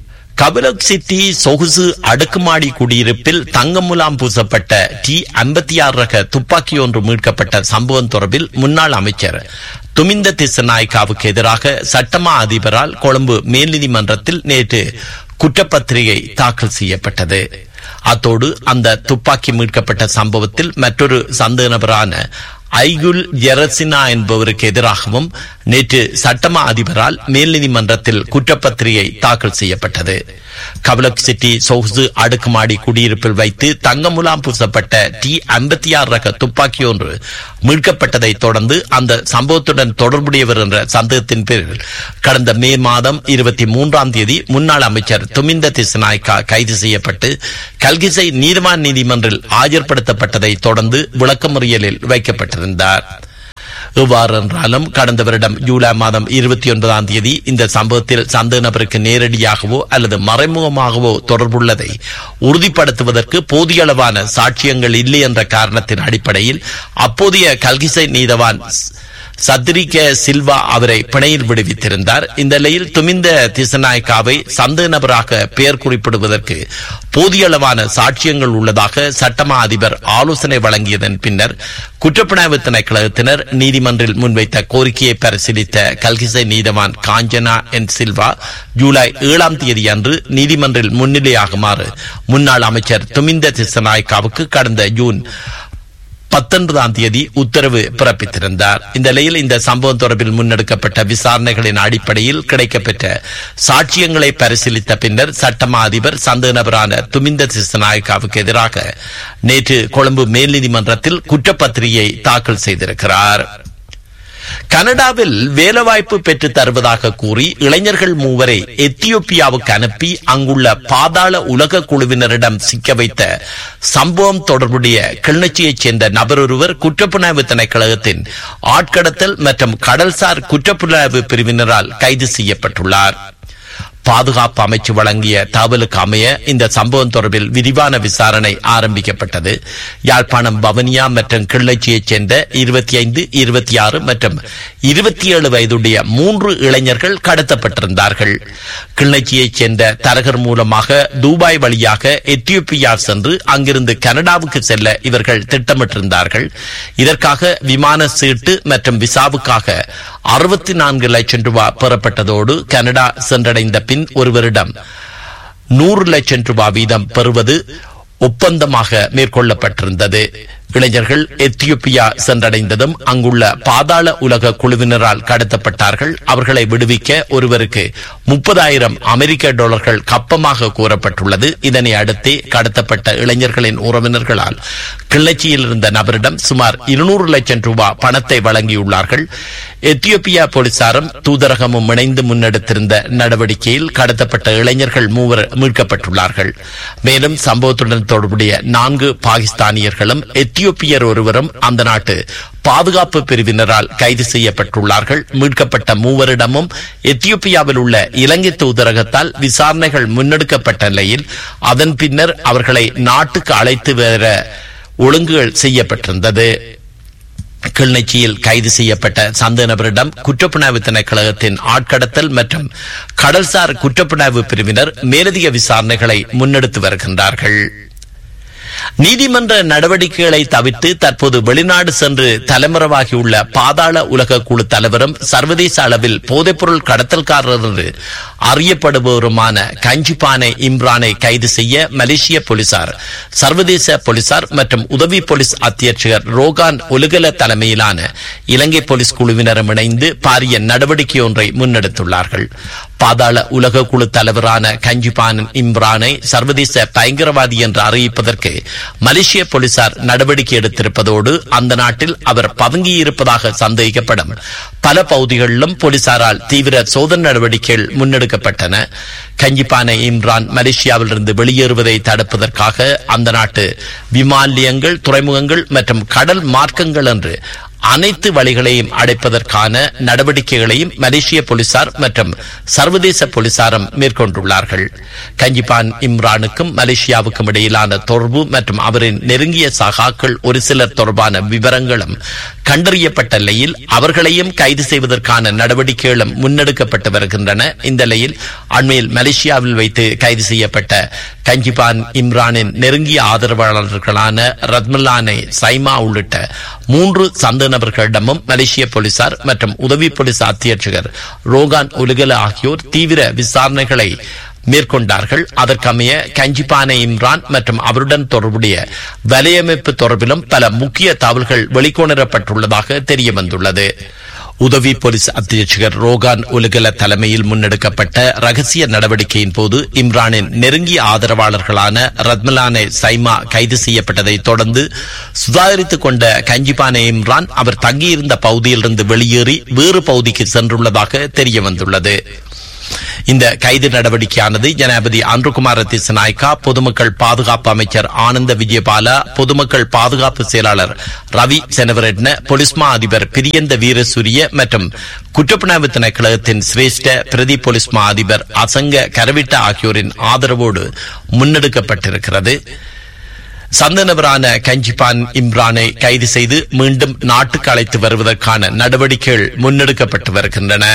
கபிலக் சிட்டி சொகுசு அடுக்குமாடி குடியிருப்பில் தங்கம் முலாம் பூசப்பட்ட டி ஐம்பத்தி ஆறு ரக துப்பாக்கி ஒன்று மீட்கப்பட்ட சம்பவம் தொடர்பில் முன்னாள் அமைச்சர் துமிந்த திசநாயக்காவுக்கு எதிராக சட்டமா அதிபரால் கொழும்பு மேல்நீதிமன்றத்தில் நேற்று குற்றப்பத்திரிகை தாக்கல் செய்யப்பட்டது அத்தோடு அந்த துப்பாக்கி மீட்கப்பட்ட சம்பவத்தில் மற்றொரு சந்தேக நபரான ஐகுல் ஜெரசினா என்பவருக்கு எதிராகவும் நேற்று சட்டமா அதிபரால் மேல்நீதிமன்றத்தில் குற்றப்பத்திரிகை தாக்கல் செய்யப்பட்டது கவலக் சிட்டி சொகுசு அடுக்குமாடி குடியிருப்பில் வைத்து தங்கமுலாம் பூசப்பட்ட டி ஐம்பத்தி ஆறு ரக துப்பாக்கி ஒன்று மீட்கப்பட்டதை தொடர்ந்து அந்த சம்பவத்துடன் தொடர்புடையவர் என்ற சந்தேகத்தின் பேரில் கடந்த மே மாதம் இருபத்தி மூன்றாம் தேதி முன்னாள் அமைச்சர் துமிந்த திசநாய்க்கா கைது செய்யப்பட்டு கல்கிசை நீதிவான் நீதிமன்றில் ஆஜர்படுத்தப்பட்டதை தொடர்ந்து விளக்கமறியலில் வைக்கப்பட்டிருந்தார் எவ்வாறு என்றாலும் கடந்த வருடம் ஜூலை மாதம் இருபத்தி ஒன்பதாம் தேதி இந்த சம்பவத்தில் சந்தேக நபருக்கு நேரடியாகவோ அல்லது மறைமுகமாகவோ தொடர்புள்ளதை உறுதிப்படுத்துவதற்கு போதிய அளவான சாட்சியங்கள் இல்லை என்ற காரணத்தின் அடிப்படையில் அப்போதைய கல்கிசை நீதவான் சத்ரிக சில்வா அவரை பிணையில் விடுவித்திருந்தார் இந்த நிலையில் துமிந்த திசநாயக்காவை சந்தேக நபராக பெயர் குறிப்பிடுவதற்கு போதிய அளவான சாட்சியங்கள் உள்ளதாக சட்டமா அதிபர் ஆலோசனை வழங்கியதன் பின்னர் குற்றப்புலனாய்வு திணைக்களத்தினர் நீதிமன்றில் முன்வைத்த கோரிக்கையை பரிசீலித்த கல்கிசை நீதவான் காஞ்சனா என் சில்வா ஜூலை ஏழாம் தேதி அன்று நீதிமன்றில் முன்னிலையாகுமாறு முன்னாள் அமைச்சர் துமிந்த திசநாயக்காவுக்கு கடந்த ஜூன் பத்தொன்பதாம் தேதி உத்தரவு பிறப்பித்திருந்தார் இந்த நிலையில் இந்த சம்பவம் தொடர்பில் முன்னெடுக்கப்பட்ட விசாரணைகளின் அடிப்படையில் கிடைக்கப்பெற்ற சாட்சியங்களை பரிசீலித்த பின்னர் சட்டமா அதிபர் சந்தேக நபரான துமிந்த திசநாயக்காவுக்கு எதிராக நேற்று கொழும்பு மேல்நீதிமன்றத்தில் குற்றப்பத்திரிகை தாக்கல் செய்திருக்கிறார் கனடாவில் வேலைவாய்ப்பு பெற்றுத் தருவதாக கூறி இளைஞர்கள் மூவரை எத்தியோப்பியாவுக்கு அனுப்பி அங்குள்ள பாதாள உலக குழுவினரிடம் சிக்க வைத்த சம்பவம் தொடர்புடைய கிளிநொச்சியைச் சேர்ந்த நபரொருவர் குற்றப்புலனாய்வு திணைக்களகத்தின் ஆட்கடத்தல் மற்றும் கடல்சார் குற்றப்புலனாய்வு பிரிவினரால் கைது செய்யப்பட்டுள்ளார் பாதுகாப்பு அமைச்சு வழங்கிய தகவலுக்கு அமைய இந்த சம்பவம் தொடர்பில் விரிவான விசாரணை ஆரம்பிக்கப்பட்டது யாழ்ப்பாணம் பவனியா மற்றும் கிள்ளச்சியைச் சேர்ந்த இருபத்தி ஐந்து இருபத்தி ஆறு மற்றும் இருபத்தி ஏழு வயதுடைய மூன்று இளைஞர்கள் கடத்தப்பட்டிருந்தார்கள் கிள்ளச்சியைச் சேர்ந்த தரகர் மூலமாக துபாய் வழியாக எத்தியோப்பியா சென்று அங்கிருந்து கனடாவுக்கு செல்ல இவர்கள் திட்டமிட்டிருந்தார்கள் இதற்காக விமான சீட்டு மற்றும் விசாவுக்காக அறுபத்தி நான்கு லட்சம் ரூபாய் பெறப்பட்டதோடு கனடா சென்றடைந்த பின் ஒருவரிடம் நூறு லட்சம் ரூபாய் வீதம் பெறுவது ஒப்பந்தமாக மேற்கொள்ளப்பட்டிருந்தது இளைஞர்கள் எத்தியோப்பியா சென்றடைந்ததும் அங்குள்ள பாதாள உலக குழுவினரால் கடத்தப்பட்டார்கள் அவர்களை விடுவிக்க ஒருவருக்கு முப்பதாயிரம் அமெரிக்க டாலர்கள் கப்பமாக கூறப்பட்டுள்ளது இதனை அடுத்தே கடத்தப்பட்ட இளைஞர்களின் உறவினர்களால் கிளர்ச்சியில் இருந்த நபரிடம் சுமார் இருநூறு லட்சம் ரூபாய் பணத்தை வழங்கியுள்ளார்கள் எத்தியோப்பியா போலீசாரும் தூதரகமும் இணைந்து முன்னெடுத்திருந்த நடவடிக்கையில் கடத்தப்பட்ட இளைஞர்கள் மூவர் மீட்கப்பட்டுள்ளார்கள் மேலும் சம்பவத்துடன் தொடர்புடைய நான்கு பாகிஸ்தானியர்களும் எத்தியோப்பியர் ஒருவரும் அந்த நாட்டு பாதுகாப்பு பிரிவினரால் கைது செய்யப்பட்டுள்ளார்கள் மீட்கப்பட்ட மூவரிடமும் எத்தியோப்பியாவில் உள்ள இலங்கை தூதரகத்தால் விசாரணைகள் முன்னெடுக்கப்பட்ட நிலையில் அதன் பின்னர் அவர்களை நாட்டுக்கு அழைத்து வர ஒழுங்குகள் செய்யப்பட்டிருந்தது கிளிநொச்சியில் கைது செய்யப்பட்ட சந்தேக நபரிடம் குற்றப்புலனாய்வு திணைக்களகத்தின் ஆட்கடத்தல் மற்றும் கடல்சார் குற்றப்புலனாய்வு பிரிவினர் மேலதிக விசாரணைகளை முன்னெடுத்து வருகின்றார்கள் நீதிமன்ற நடவடிக்கைகளை தவிர்த்து தற்போது வெளிநாடு சென்று தலைமறைவாகியுள்ள பாதாள உலக குழு தலைவரும் சர்வதேச அளவில் போதைப்பொருள் கடத்தல்காரர் என்று அறியப்படுபவருமான கஞ்சிபானை இம்ரானை கைது செய்ய மலேசிய போலீசார் சர்வதேச போலீசார் மற்றும் உதவி போலீஸ் அத்தியட்சகர் ரோகான் ஒலுகல தலைமையிலான இலங்கை போலீஸ் குழுவினரும் இணைந்து பாரிய நடவடிக்கை ஒன்றை முன்னெடுத்துள்ளார்கள் பாதாள உலக குழு தலைவரான கஞ்சிபான் இம்ரானை சர்வதேச பயங்கரவாதி என்று அறிவிப்பதற்கு மலேசிய போலீசார் நடவடிக்கை எடுத்திருப்பதோடு அந்த நாட்டில் அவர் பதுங்கியிருப்பதாக சந்தேகிக்கப்படும் பல பகுதிகளிலும் போலீசாரால் தீவிர சோதனை நடவடிக்கைகள் முன்னெடுக்கப்பட்டன கஞ்சிப்பான இம்ரான் மலேசியாவிலிருந்து வெளியேறுவதை தடுப்பதற்காக அந்த நாட்டு விமானியங்கள் துறைமுகங்கள் மற்றும் கடல் மார்க்கங்கள் என்று அனைத்து வழிகளையும் அடைப்பதற்கான நடவடிக்கைகளையும் மலேசிய போலீசார் மற்றும் சர்வதேச போலீசாரும் மேற்கொண்டுள்ளார்கள் கஞ்சிபான் இம்ரானுக்கும் மலேசியாவுக்கும் இடையிலான தொடர்பு மற்றும் அவரின் நெருங்கிய சகாக்கள் ஒரு சிலர் தொடர்பான விவரங்களும் கண்டறியப்பட்ட நிலையில் அவர்களையும் கைது செய்வதற்கான நடவடிக்கைகளும் முன்னெடுக்கப்பட்டு வருகின்றன இந்த நிலையில் அண்மையில் மலேசியாவில் வைத்து கைது செய்யப்பட்ட கஞ்சிபான் இம்ரானின் நெருங்கிய ஆதரவாளர்களான ரத்மல்லானை சைமா உள்ளிட்ட மூன்று சந்த நபர்களிடமும் மலேசிய போலீசார் மற்றும் உதவி போலீஸ் அத்தியட்சகர் ரோகான் உலகல ஆகியோர் தீவிர விசாரணைகளை மேற்கொண்டார்கள் அதற்கமைய கஞ்சிபானை இம்ரான் மற்றும் அவருடன் தொடர்புடைய வலையமைப்பு தொடர்பிலும் பல முக்கிய தகவல்கள் வெளிக்கொணரப்பட்டுள்ளதாக தெரிய வந்துள்ளது உதவி போலீஸ் அத்தியட்சகர் ரோகான் உலகல தலைமையில் முன்னெடுக்கப்பட்ட ரகசிய நடவடிக்கையின் போது இம்ரானின் நெருங்கிய ஆதரவாளர்களான ரத்மலானே சைமா கைது செய்யப்பட்டதை தொடர்ந்து சுதாகரித்துக் கொண்ட கஞ்சிபானே இம்ரான் அவர் தங்கியிருந்த பகுதியிலிருந்து வெளியேறி வேறு பகுதிக்கு சென்றுள்ளதாக தெரிய வந்துள்ளது இந்த கைது நடவடிக்கையானது ஜனாபதி அன்ருகுமார் திசநாயக்கா பொதுமக்கள் பாதுகாப்பு அமைச்சர் ஆனந்த விஜயபாலா பொதுமக்கள் பாதுகாப்பு செயலாளர் ரவி செனவரெட்ன பொலிஸ்மா அதிபர் பிரியந்த வீரசூரிய மற்றும் குற்றப்புணர்வு திணைக்களகத்தின் சிரேஷ்ட பிரதி பொலிஸ்மா அதிபர் அசங்க கரவிட்ட ஆகியோரின் ஆதரவோடு முன்னெடுக்கப்பட்டிருக்கிறது சந்தனவரான கஞ்சிபான் இம்ரானை கைது செய்து மீண்டும் நாட்டுக்கு அழைத்து வருவதற்கான நடவடிக்கைகள் முன்னெடுக்கப்பட்டு வருகின்றன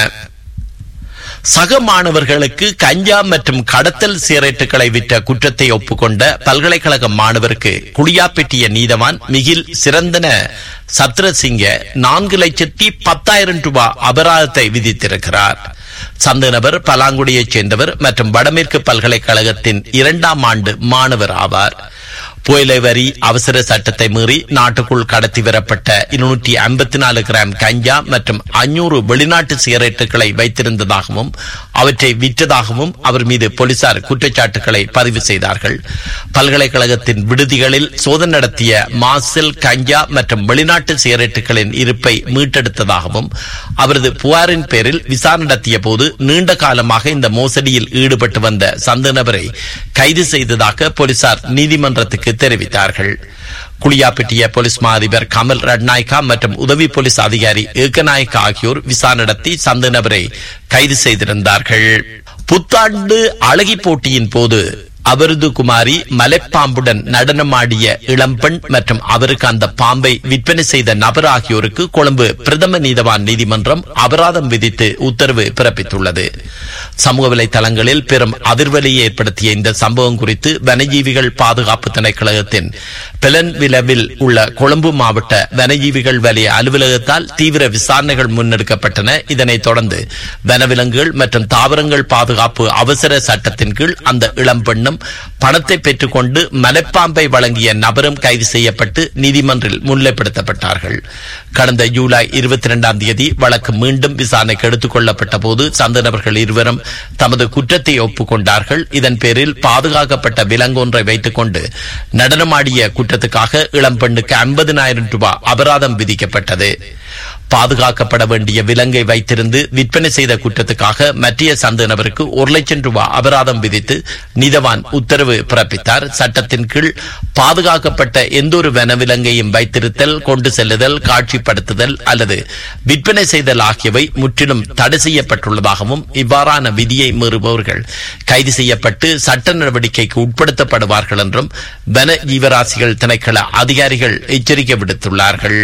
சக மாணவர்களுக்கு கஞ்சா மற்றும் கடத்தல் சிகரெட்டுகளை விற்ற குற்றத்தை ஒப்புக்கொண்ட பல்கலைக்கழக மாணவருக்கு குடியாப்பெட்டிய நீதவான் மிகில் சிறந்தன சத்ரசிங்க நான்கு லட்சத்தி பத்தாயிரம் ரூபாய் அபராதத்தை விதித்திருக்கிறார் சந்த நபர் பலாங்குடியைச் சேர்ந்தவர் மற்றும் வடமேற்கு பல்கலைக்கழகத்தின் இரண்டாம் ஆண்டு மாணவர் ஆவார் புயலை வரி அவசர சட்டத்தை மீறி நாட்டுக்குள் கடத்தி வரப்பட்ட இருநூற்றி ஐம்பத்தி நாலு கிராம் கஞ்சா மற்றும் அஞ்சூறு வெளிநாட்டு சிகரெட்டுகளை வைத்திருந்ததாகவும் அவற்றை விற்றதாகவும் அவர் மீது போலீசார் குற்றச்சாட்டுகளை பதிவு செய்தார்கள் பல்கலைக்கழகத்தின் விடுதிகளில் சோதனை நடத்திய மாசில் கஞ்சா மற்றும் வெளிநாட்டு சிகரெட்டுகளின் இருப்பை மீட்டெடுத்ததாகவும் அவரது புகாரின் பேரில் விசாரணை நடத்திய போது நீண்ட காலமாக இந்த மோசடியில் ஈடுபட்டு வந்த சந்த நபரை கைது செய்ததாக போலீசார் நீதிமன்றத்துக்கு தெரிவித்தார்கள் குளியாப்பிட்டிய போலீஸ் மா அதிபர் கமல் ரட்நாயக்கா மற்றும் உதவி போலீஸ் அதிகாரி ஏகநாயக்கா ஆகியோர் விசாரணை நடத்தி சந்த நபரை கைது செய்திருந்தார்கள் புத்தாண்டு அழகி போட்டியின் போது அவரது குமாரி மலைப்பாம்புடன் நடனமாடிய இளம்பெண் மற்றும் அவருக்கு அந்த பாம்பை விற்பனை செய்த நபர் ஆகியோருக்கு கொழும்பு பிரதம நீதவான் நீதிமன்றம் அபராதம் விதித்து உத்தரவு பிறப்பித்துள்ளது சமூக வலைதளங்களில் பெரும் அதிர்வலியை ஏற்படுத்திய இந்த சம்பவம் குறித்து வனஜீவிகள் பாதுகாப்பு திணைக்களகத்தின் பெலன் விளவில் உள்ள கொழும்பு மாவட்ட வனஜீவிகள் வலய அலுவலகத்தால் தீவிர விசாரணைகள் முன்னெடுக்கப்பட்டன இதனைத் தொடர்ந்து வனவிலங்குகள் மற்றும் தாவரங்கள் பாதுகாப்பு அவசர சட்டத்தின் கீழ் அந்த இளம் பெண்ணும் பணத்தை பெற்றுக்கொண்டு மலைப்பாம்பை வழங்கிய நபரும் கைது செய்யப்பட்டு நீதிமன்றில் முன்னிலைப்படுத்தப்பட்டார்கள் கடந்த ஜூலை இருபத்தி இரண்டாம் தேதி வழக்கு மீண்டும் விசாரணைக்கு எடுத்துக் கொள்ளப்பட்ட போது சந்த நபர்கள் இருவரும் தமது குற்றத்தை ஒப்புக்கொண்டார்கள் இதன் பேரில் பாதுகாக்கப்பட்ட விலங்கொன்றை வைத்துக் கொண்டு நடனமாடிய குற்றத்துக்காக இளம் பெண்ணுக்கு ஐம்பதினாயிரம் ரூபாய் அபராதம் விதிக்கப்பட்டது பாதுகாக்கப்பட வேண்டிய விலங்கை வைத்திருந்து விற்பனை செய்த குற்றத்துக்காக மற்றிய சந்த நபருக்கு ஒரு லட்சம் ரூபாய் அபராதம் விதித்து நீதவான் உத்தரவு பிறப்பித்தார் சட்டத்தின் கீழ் பாதுகாக்கப்பட்ட எந்தொரு வனவிலங்கையும் வைத்திருத்தல் கொண்டு செல்லுதல் காட்சிப்படுத்துதல் அல்லது விற்பனை செய்தல் ஆகியவை முற்றிலும் தடை செய்யப்பட்டுள்ளதாகவும் இவ்வாறான விதியை மீறுபவர்கள் கைது செய்யப்பட்டு சட்ட நடவடிக்கைக்கு உட்படுத்தப்படுவார்கள் என்றும் வன ஜீவராசிகள் திணைக்கள அதிகாரிகள் எச்சரிக்கை விடுத்துள்ளார்கள்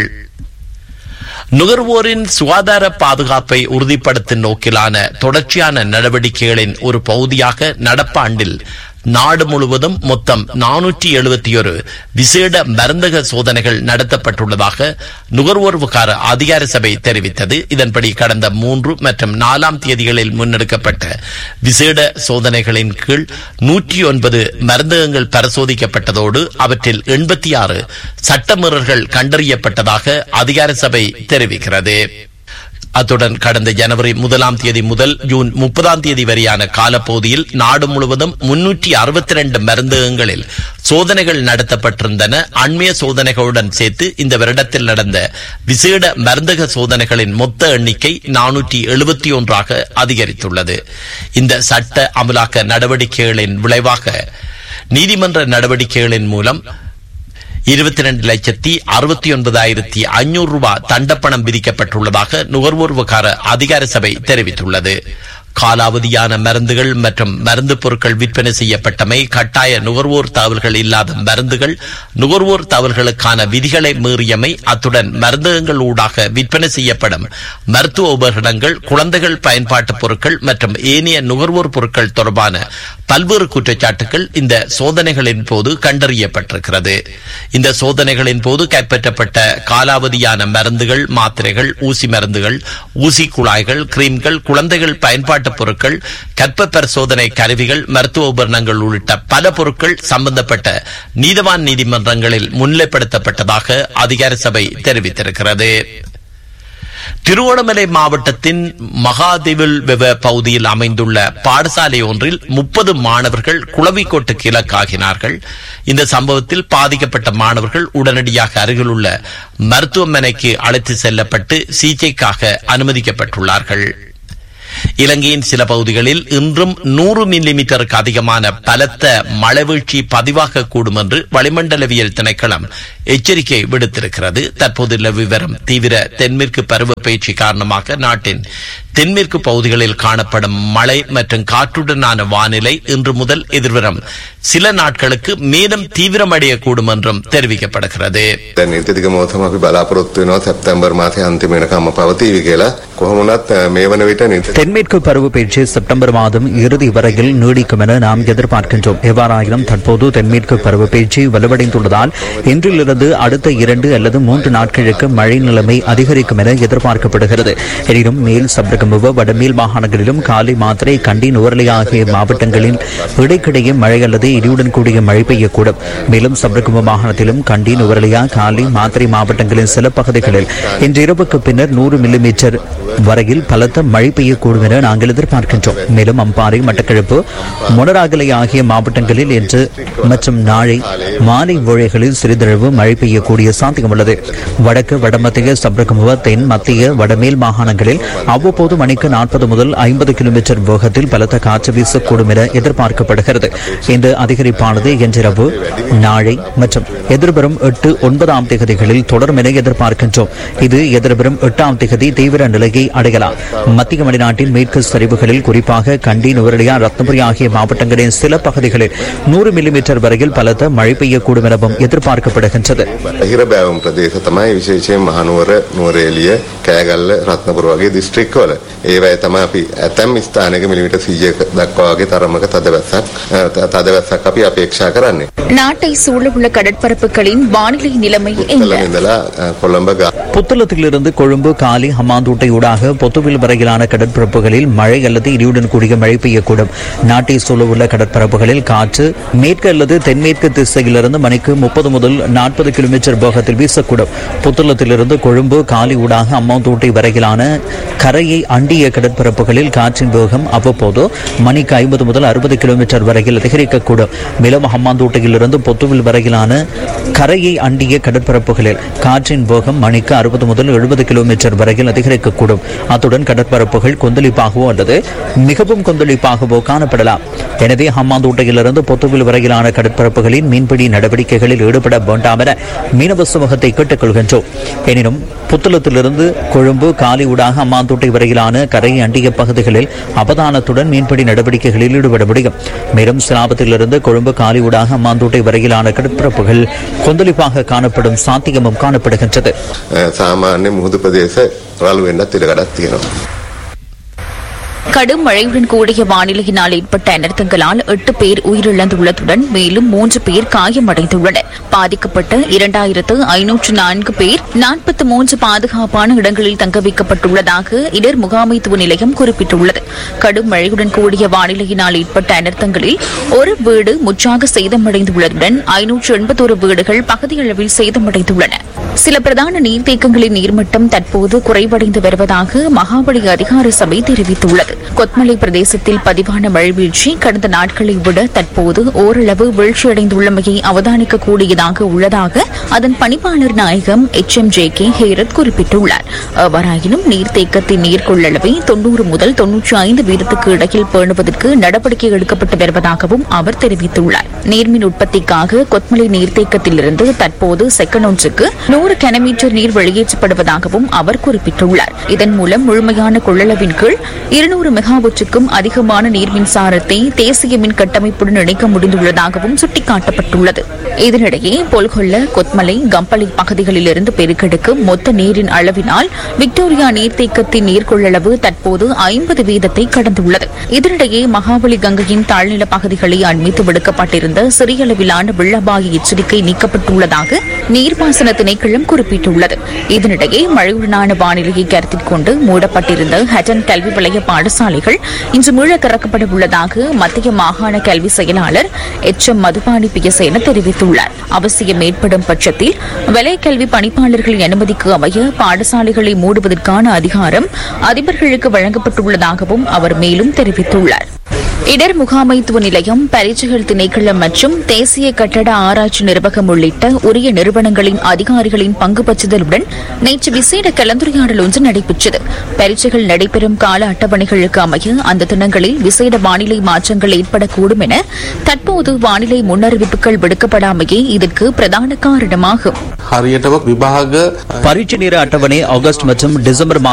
நுகர்வோரின் சுகாதார பாதுகாப்பை உறுதிப்படுத்தும் நோக்கிலான தொடர்ச்சியான நடவடிக்கைகளின் ஒரு பகுதியாக நடப்பாண்டில் நாடு முழுவதும் மொத்தம் நானூற்றி எழுபத்தி ஒரு விசேட மருந்தக சோதனைகள் நடத்தப்பட்டுள்ளதாக நுகர்வோர் விகார அதிகார சபை தெரிவித்தது இதன்படி கடந்த மூன்று மற்றும் நாலாம் தேதிகளில் முன்னெடுக்கப்பட்ட விசேட சோதனைகளின் கீழ் நூற்றி ஒன்பது மருந்தகங்கள் பரிசோதிக்கப்பட்டதோடு அவற்றில் எண்பத்தி ஆறு சட்டமீறல்கள் கண்டறியப்பட்டதாக அதிகார சபை தெரிவிக்கிறது அத்துடன் கடந்த ஜனவரி முதலாம் தேதி முதல் ஜூன் முப்பதாம் தேதி வரையான காலப்பகுதியில் நாடு முழுவதும் முன்னூற்றி அறுபத்தி ரெண்டு மருந்தகங்களில் சோதனைகள் நடத்தப்பட்டிருந்தன அண்மைய சோதனைகளுடன் சேர்த்து இந்த வருடத்தில் நடந்த விசேட மருந்தக சோதனைகளின் மொத்த எண்ணிக்கை நானூற்றி எழுபத்தி ஒன்றாக அதிகரித்துள்ளது இந்த சட்ட அமலாக்க நடவடிக்கைகளின் விளைவாக நீதிமன்ற நடவடிக்கைகளின் மூலம் இருபத்தி ரெண்டு லட்சத்தி அறுபத்தி ஒன்பதாயிரத்தி ஐநூறு ரூபாய் தண்டப்பணம் விதிக்கப்பட்டுள்ளதாக நுகர்வோர் விவகார அதிகார சபை தெரிவித்துள்ளது காலாவதியான மருந்துகள் மற்றும் மருந்து பொருட்கள் விற்பனை செய்யப்பட்டமை கட்டாய நுகர்வோர் தகவல்கள் இல்லாத மருந்துகள் நுகர்வோர் தகவல்களுக்கான விதிகளை மீறியமை அத்துடன் மருந்தகங்கள் ஊடாக விற்பனை செய்யப்படும் மருத்துவ உபகரணங்கள் குழந்தைகள் பயன்பாட்டு பொருட்கள் மற்றும் ஏனைய நுகர்வோர் பொருட்கள் தொடர்பான பல்வேறு குற்றச்சாட்டுகள் இந்த சோதனைகளின் போது கண்டறியப்பட்டிருக்கிறது இந்த சோதனைகளின் போது கைப்பற்றப்பட்ட காலாவதியான மருந்துகள் மாத்திரைகள் ஊசி மருந்துகள் ஊசி குழாய்கள் கிரீம்கள் குழந்தைகள் பயன்பாட்டு பொருட்கள் கற்ப பரிசோதனை கருவிகள் மருத்துவ உபகரணங்கள் உள்ளிட்ட பல பொருட்கள் சம்பந்தப்பட்ட நீதவான் நீதிமன்றங்களில் முன்னிலைப்படுத்தப்பட்டதாக அதிகார சபை தெரிவித்திருக்கிறது திருவோணமலை மாவட்டத்தின் மகாதேவில் வெவ பகுதியில் அமைந்துள்ள பாடசாலை ஒன்றில் முப்பது மாணவர்கள் குளவிக்கோட்டுக்கு இலக்காகினார்கள் இந்த சம்பவத்தில் பாதிக்கப்பட்ட மாணவர்கள் உடனடியாக அருகிலுள்ள மருத்துவமனைக்கு அழைத்து செல்லப்பட்டு சிகிச்சைக்காக அனுமதிக்கப்பட்டுள்ளார்கள் இலங்கையின் சில பகுதிகளில் இன்றும் நூறு மில்லிமீட்டருக்கு அதிகமான பலத்த மழைவீழ்ச்சி பதிவாகக்கூடும் என்று வளிமண்டலவியல் திணைக்களம் எச்சரிக்கை விடுத்திருக்கிறது தற்போதுள்ள விவரம் தீவிர தென்மேற்கு பருவ பயிற்சி காரணமாக நாட்டின் தென்மேற்கு பகுதிகளில் காணப்படும் மழை மற்றும் காற்றுடனான வானிலை இன்று முதல் எதிர்வரும் சில நாட்களுக்கு மேலும் தீவிரமடையக்கூடும் என்றும் தெரிவிக்கப்படுகிறது දැන් නීතික මොහොතම අපි බලාපොරොත්තු වෙනවා සැප්තැම්බර් මාසයේ අන්තිම වෙනකම්ම පවතීවි කියලා. කොහොමුණත් අ, මේ වන විට නීති தென்மேற்கு பருவப்பயிற்சி செப்டம்பர் மாதம் இறுதி வரையில் நீடிக்கும் என நாம் எதிர்பார்க்கின்றோம் எவ்வாறாயினும் தற்போது தென்மேற்கு பருவப்பயிற்சி வலுவடைந்துள்ளதால் இன்றிலிருந்து அடுத்த இரண்டு அல்லது மூன்று நாட்களுக்கு மழை நிலைமை அதிகரிக்கும் என எதிர்பார்க்கப்படுகிறது எனினும் மேல் சப்ரகமுவ வடமேல் மாகாணங்களிலும் காலை மாத்திரை கண்டி நுவரலி ஆகிய மாவட்டங்களில் இடைக்கிடையே மழை அல்லது இடியுடன் கூடிய மழை பெய்யக்கூடும் மேலும் சப்ரகமுவ மாகாணத்திலும் கண்டி நுவரலியா காலி மாத்திரை மாவட்டங்களின் சில பகுதிகளில் இன்று இரவுக்கு பின்னர் நூறு மில்லிமீட்டர் வரையில் பலத்த மழை பெய்யக்கூடும் என நாங்கள் எதிர்பார்க்கின்றோம் மேலும் அம்பாறை மட்டக்களப்பு மொனராகலை ஆகிய மாவட்டங்களில் இன்று மற்றும் நாளை மாலை வேளைகளில் சிறிதளவு மழை பெய்யக்கூடிய சாத்தியம் உள்ளது வடக்கு வடமத்திய சப்ரகமுவ தென் மத்திய வடமேல் மாகாணங்களில் அவ்வப்போது மணிக்கு நாற்பது முதல் ஐம்பது கிலோமீட்டர் வேகத்தில் பலத்த காற்று வீசக்கூடும் என எதிர்பார்க்கப்படுகிறது இந்த அதிகரிப்பானது இன்றிரவு நாளை மற்றும் எதிர்வரும் எட்டு ஒன்பதாம் தேதிகளில் தொடரும் என எதிர்பார்க்கின்றோம் இது எதிர்வரும் எட்டாம் தேதி தீவிர நிலையை அடையலாம் மத்திய மலைநாட்டின் மேற்கு சரிவுகளில் குறிப்பாக கண்டி நுவரலியா ரத்னபுரி ஆகிய மாவட்டங்களின் சில பகுதிகளில் நூறு மில்லிமீட்டர் வரையில் பலத்த மழை பெய்யக்கூடும் எனவும் எதிர்பார்க்கப்படுகின்றது බටහිර බෑවුම් ප්‍රදේශ තමයි විශේෂයෙන් මහනුවර නුවරඑළිය කෑගල්ල රත්නපුර වගේ දිස්ත්‍රික්කවල ඒවයි තමයි අපි ඇතැම් ස්ථානයක මිලිමීටර් 100ක දක්වා වගේ තරමක තදවැස්සක් අ, ත- තදවැස්සක් අපි අපේක්ෂා කරන්නේ. நாட்டை சூழவுள்ள கடற்பரப்புகளின் வானிலை நிலைமை என்ன කොළඹ ඉඳලා අ, කොළඹ ගා புத்தளத்திலிருந்து கொழும்பு காலி ஹமாந்தோட்டை ஊடாக பொத்துவில் வரையிலான கடற்பரப்புகளில் மழை அல்லது இடியுடன் கூடிய மழை பெய்யக்கூடும் நாட்டை சூழவுள்ள கடற்பரப்புகளில் காற்று மேற்கு அல்லது தென்மேற்கு திசையிலிருந்து மணிக்கு முப்பது முதல் நாற்பது கிலோமீட்டர் வேகத்தில் வீசக்கூடும் புத்தளத்திலிருந்து கொழும்பு காலி ஊடாக அம்மாந்தோட்டை வரையிலான கரையை அண்டிய கடற்பரப்புகளில் காற்றின் வேகம் அவ்வப்போது மணிக்கு ஐம்பது முதல் அறுபது கிலோமீட்டர் வரையில் அதிகரிக்கக்கூடும் மேலும் ஹம்மாந்தோட்டையிலிருந்து பொத்துவில் வரையிலான கரையை அண்டிய கடற்பரப்புகளில் காற்றின் வேகம் மணிக்கு அறுபது முதல் எழுபது கிலோமீட்டர் வரையில் அதிகரிக்கக்கூடும் அத்துடன் கடற்பரப்புகள் கொந்தளிப்பாகவோ அல்லது மிகவும் கொந்தளிப்பாகவோ காணப்படலாம் எனவே ஹம்மாந்தோட்டையிலிருந்து பொத்துவில் வரையிலான கடற்பரப்புகளின் மீன்பிடி நடவடிக்கைகளில் ஈடுபட வேண்டாம் என மீனவ சமூகத்தை கேட்டுக்கொள்கின்றோம் எனினும் புத்தளத்திலிருந்து கொழும்பு காலி ஊடாக அம்மாந்தோட்டை வரையிலான கரை அண்டிய பகுதிகளில் அவதானத்துடன் மீன்பிடி நடவடிக்கைகளில் ஈடுபட முடியும் மேலும் சிலாபத்திலிருந்து கொழும்பு காலி ஊடாக அம்மாந்தோட்டை வரையிலான கடற்பரப்புகள் கொந்தளிப்பாக காணப்படும் சாத்தியமும் காணப்படுகின்றது අ, සාමාන්‍ය මුහුදු ප්‍රදේශ රළු වෙන්නත් ඉඩ කඩක් තියෙනවා. கடும் மழையுடன் கூடிய வானிலையினால் ஏற்பட்ட அனர்த்தங்களால் எட்டு பேர் உயிரிழந்துள்ளதுடன் மேலும் மூன்று பேர் காயமடைந்துள்ளனர் பாதிக்கப்பட்ட இரண்டாயிரத்து ஐநூற்று நான்கு பேர் நாற்பத்தி மூன்று பாதுகாப்பான இடங்களில் தங்க வைக்கப்பட்டுள்ளதாக இடர் முகாமைத்துவ நிலையம் குறிப்பிட்டுள்ளது கடும் மழையுடன் கூடிய வானிலையினால் ஏற்பட்ட அனர்த்தங்களில் ஒரு வீடு முற்றாக சேதமடைந்துள்ளதுடன் ஐநூற்று எண்பத்தோரு வீடுகள் பகுதியளவில் சேதமடைந்துள்ளன சில பிரதான நீர்த்தேக்கங்களின் நீர்மட்டம் தற்போது குறைவடைந்து வருவதாக மகாபலி அதிகார சபை தெரிவித்துள்ளது கொத்மலை பிரதேசத்தில் பதிவான மழைவீழ்ச்சி கடந்த நாட்களை விட தற்போது ஓரளவு வீழ்ச்சியடைந்துள்ளமையை அவதானிக்கக்கூடியதாக உள்ளதாக அதன் பணிப்பாளர் நாயகம் H M J K Herath குறிப்பிட்டுள்ளார் எவ்வாறாயினும் நீர்த்தேக்கத்தின் நீர் கொள்ளளவை தொன்னூறு முதல் தொன்னூற்றி ஐந்து வீதத்துக்கு இடையில் பேணுவதற்கு நடவடிக்கை எடுக்கப்பட்டு வருவதாகவும் அவர் தெரிவித்துள்ளார் நீர்மின் உற்பத்திக்காக கொத்மலை நீர்த்தேக்கத்திலிருந்து தற்போது செகண்ட் ஒன்றுக்கு நூறு கனமீட்டர் நீர் வெளியேற்றப்படுவதாகவும் அவர் குறிப்பிட்டுள்ளார் இதன் மூலம் முழுமையான கொள்ளளவின் கீழ் இருநூறு மெகாவாட்டுக்கும் அதிகமான நீர் மின்சாரத்தை தேசிய மின் கட்டமைப்புடன் இணைக்க முடிந்துள்ளதாகவும் சுட்டிக்காட்டப்பட்டுள்ளது இதனிடையே பொல்கொல்ல கொத்மலை கம்பளி பகுதிகளிலிருந்து பெருக்கெடுக்கும் மொத்த நீரின் அளவினால் விக்டோரியா நீர்த்தேக்கத்தின் நீர் கொள்ளளவு தற்போது ஐம்பது வீதத்தை கடந்துள்ளது இதனிடையே மகாபலி கங்கையின் தாழ்நில பகுதிகளை அண்மித்து விடுக்கப்பட்டிருந்த சிறிய அளவிலான வெள்ளபாய எச்சரிக்கை நீக்கப்பட்டுள்ளதாக நீர்ப்பாசன திணைக்களம் குறிப்பிட்டுள்ளது இதனிடையே மழையுடனான வானிலையை கருத்தில் கொண்டு மூடப்பட்டிருந்த ஹட்டன் கல்வி வலய பாடசாலைகள் இன்று மீள திறக்கப்பட உள்ளதாக மத்திய மாகாண கல்வி செயலாளர் எச் எம் மதுபானி பியசேன தெரிவித்துள்ளார் அவசியம் ஏற்படும் பட்சத்தில் வலய கல்வி பணிப்பாளர்களின் அனுமதிக்கு அமைய பாடசாலைகளை மூடுவதற்கான அதிகாரம் அதிபர்களுக்கு வழங்கப்பட்டுள்ளதாகவும் அவர் மேலும் தெரிவித்துள்ளார் இடர் முகாமைத்துவ நிலையம் பரீட்சைகள் திணைக்களம் மற்றும் தேசிய கட்டட ஆராய்ச்சி நிர்வாகம் உள்ளிட்ட உரிய நிறுவனங்களின் அதிகாரிகளின் பங்கு பற்றுதலுடன் நேற்று விசேட கலந்துரையாடல் ஒன்று நடைபெற்றது பரீட்சைகள் நடைபெறும் கால அட்டவணைகளுக்கு அமைய அந்த தினங்களில் விசேட வானிலை மாற்றங்கள் ஏற்படக்கூடும் என தற்போது வானிலை முன்னறிவிப்புகள் விடுக்கப்படாமையே இதற்கு பிரதான காரணமாகும் හරියටම විභාග பரீட்சை நேர அட்டவணை ஆகஸ்ட் மற்றும் டிசம்பர் மாத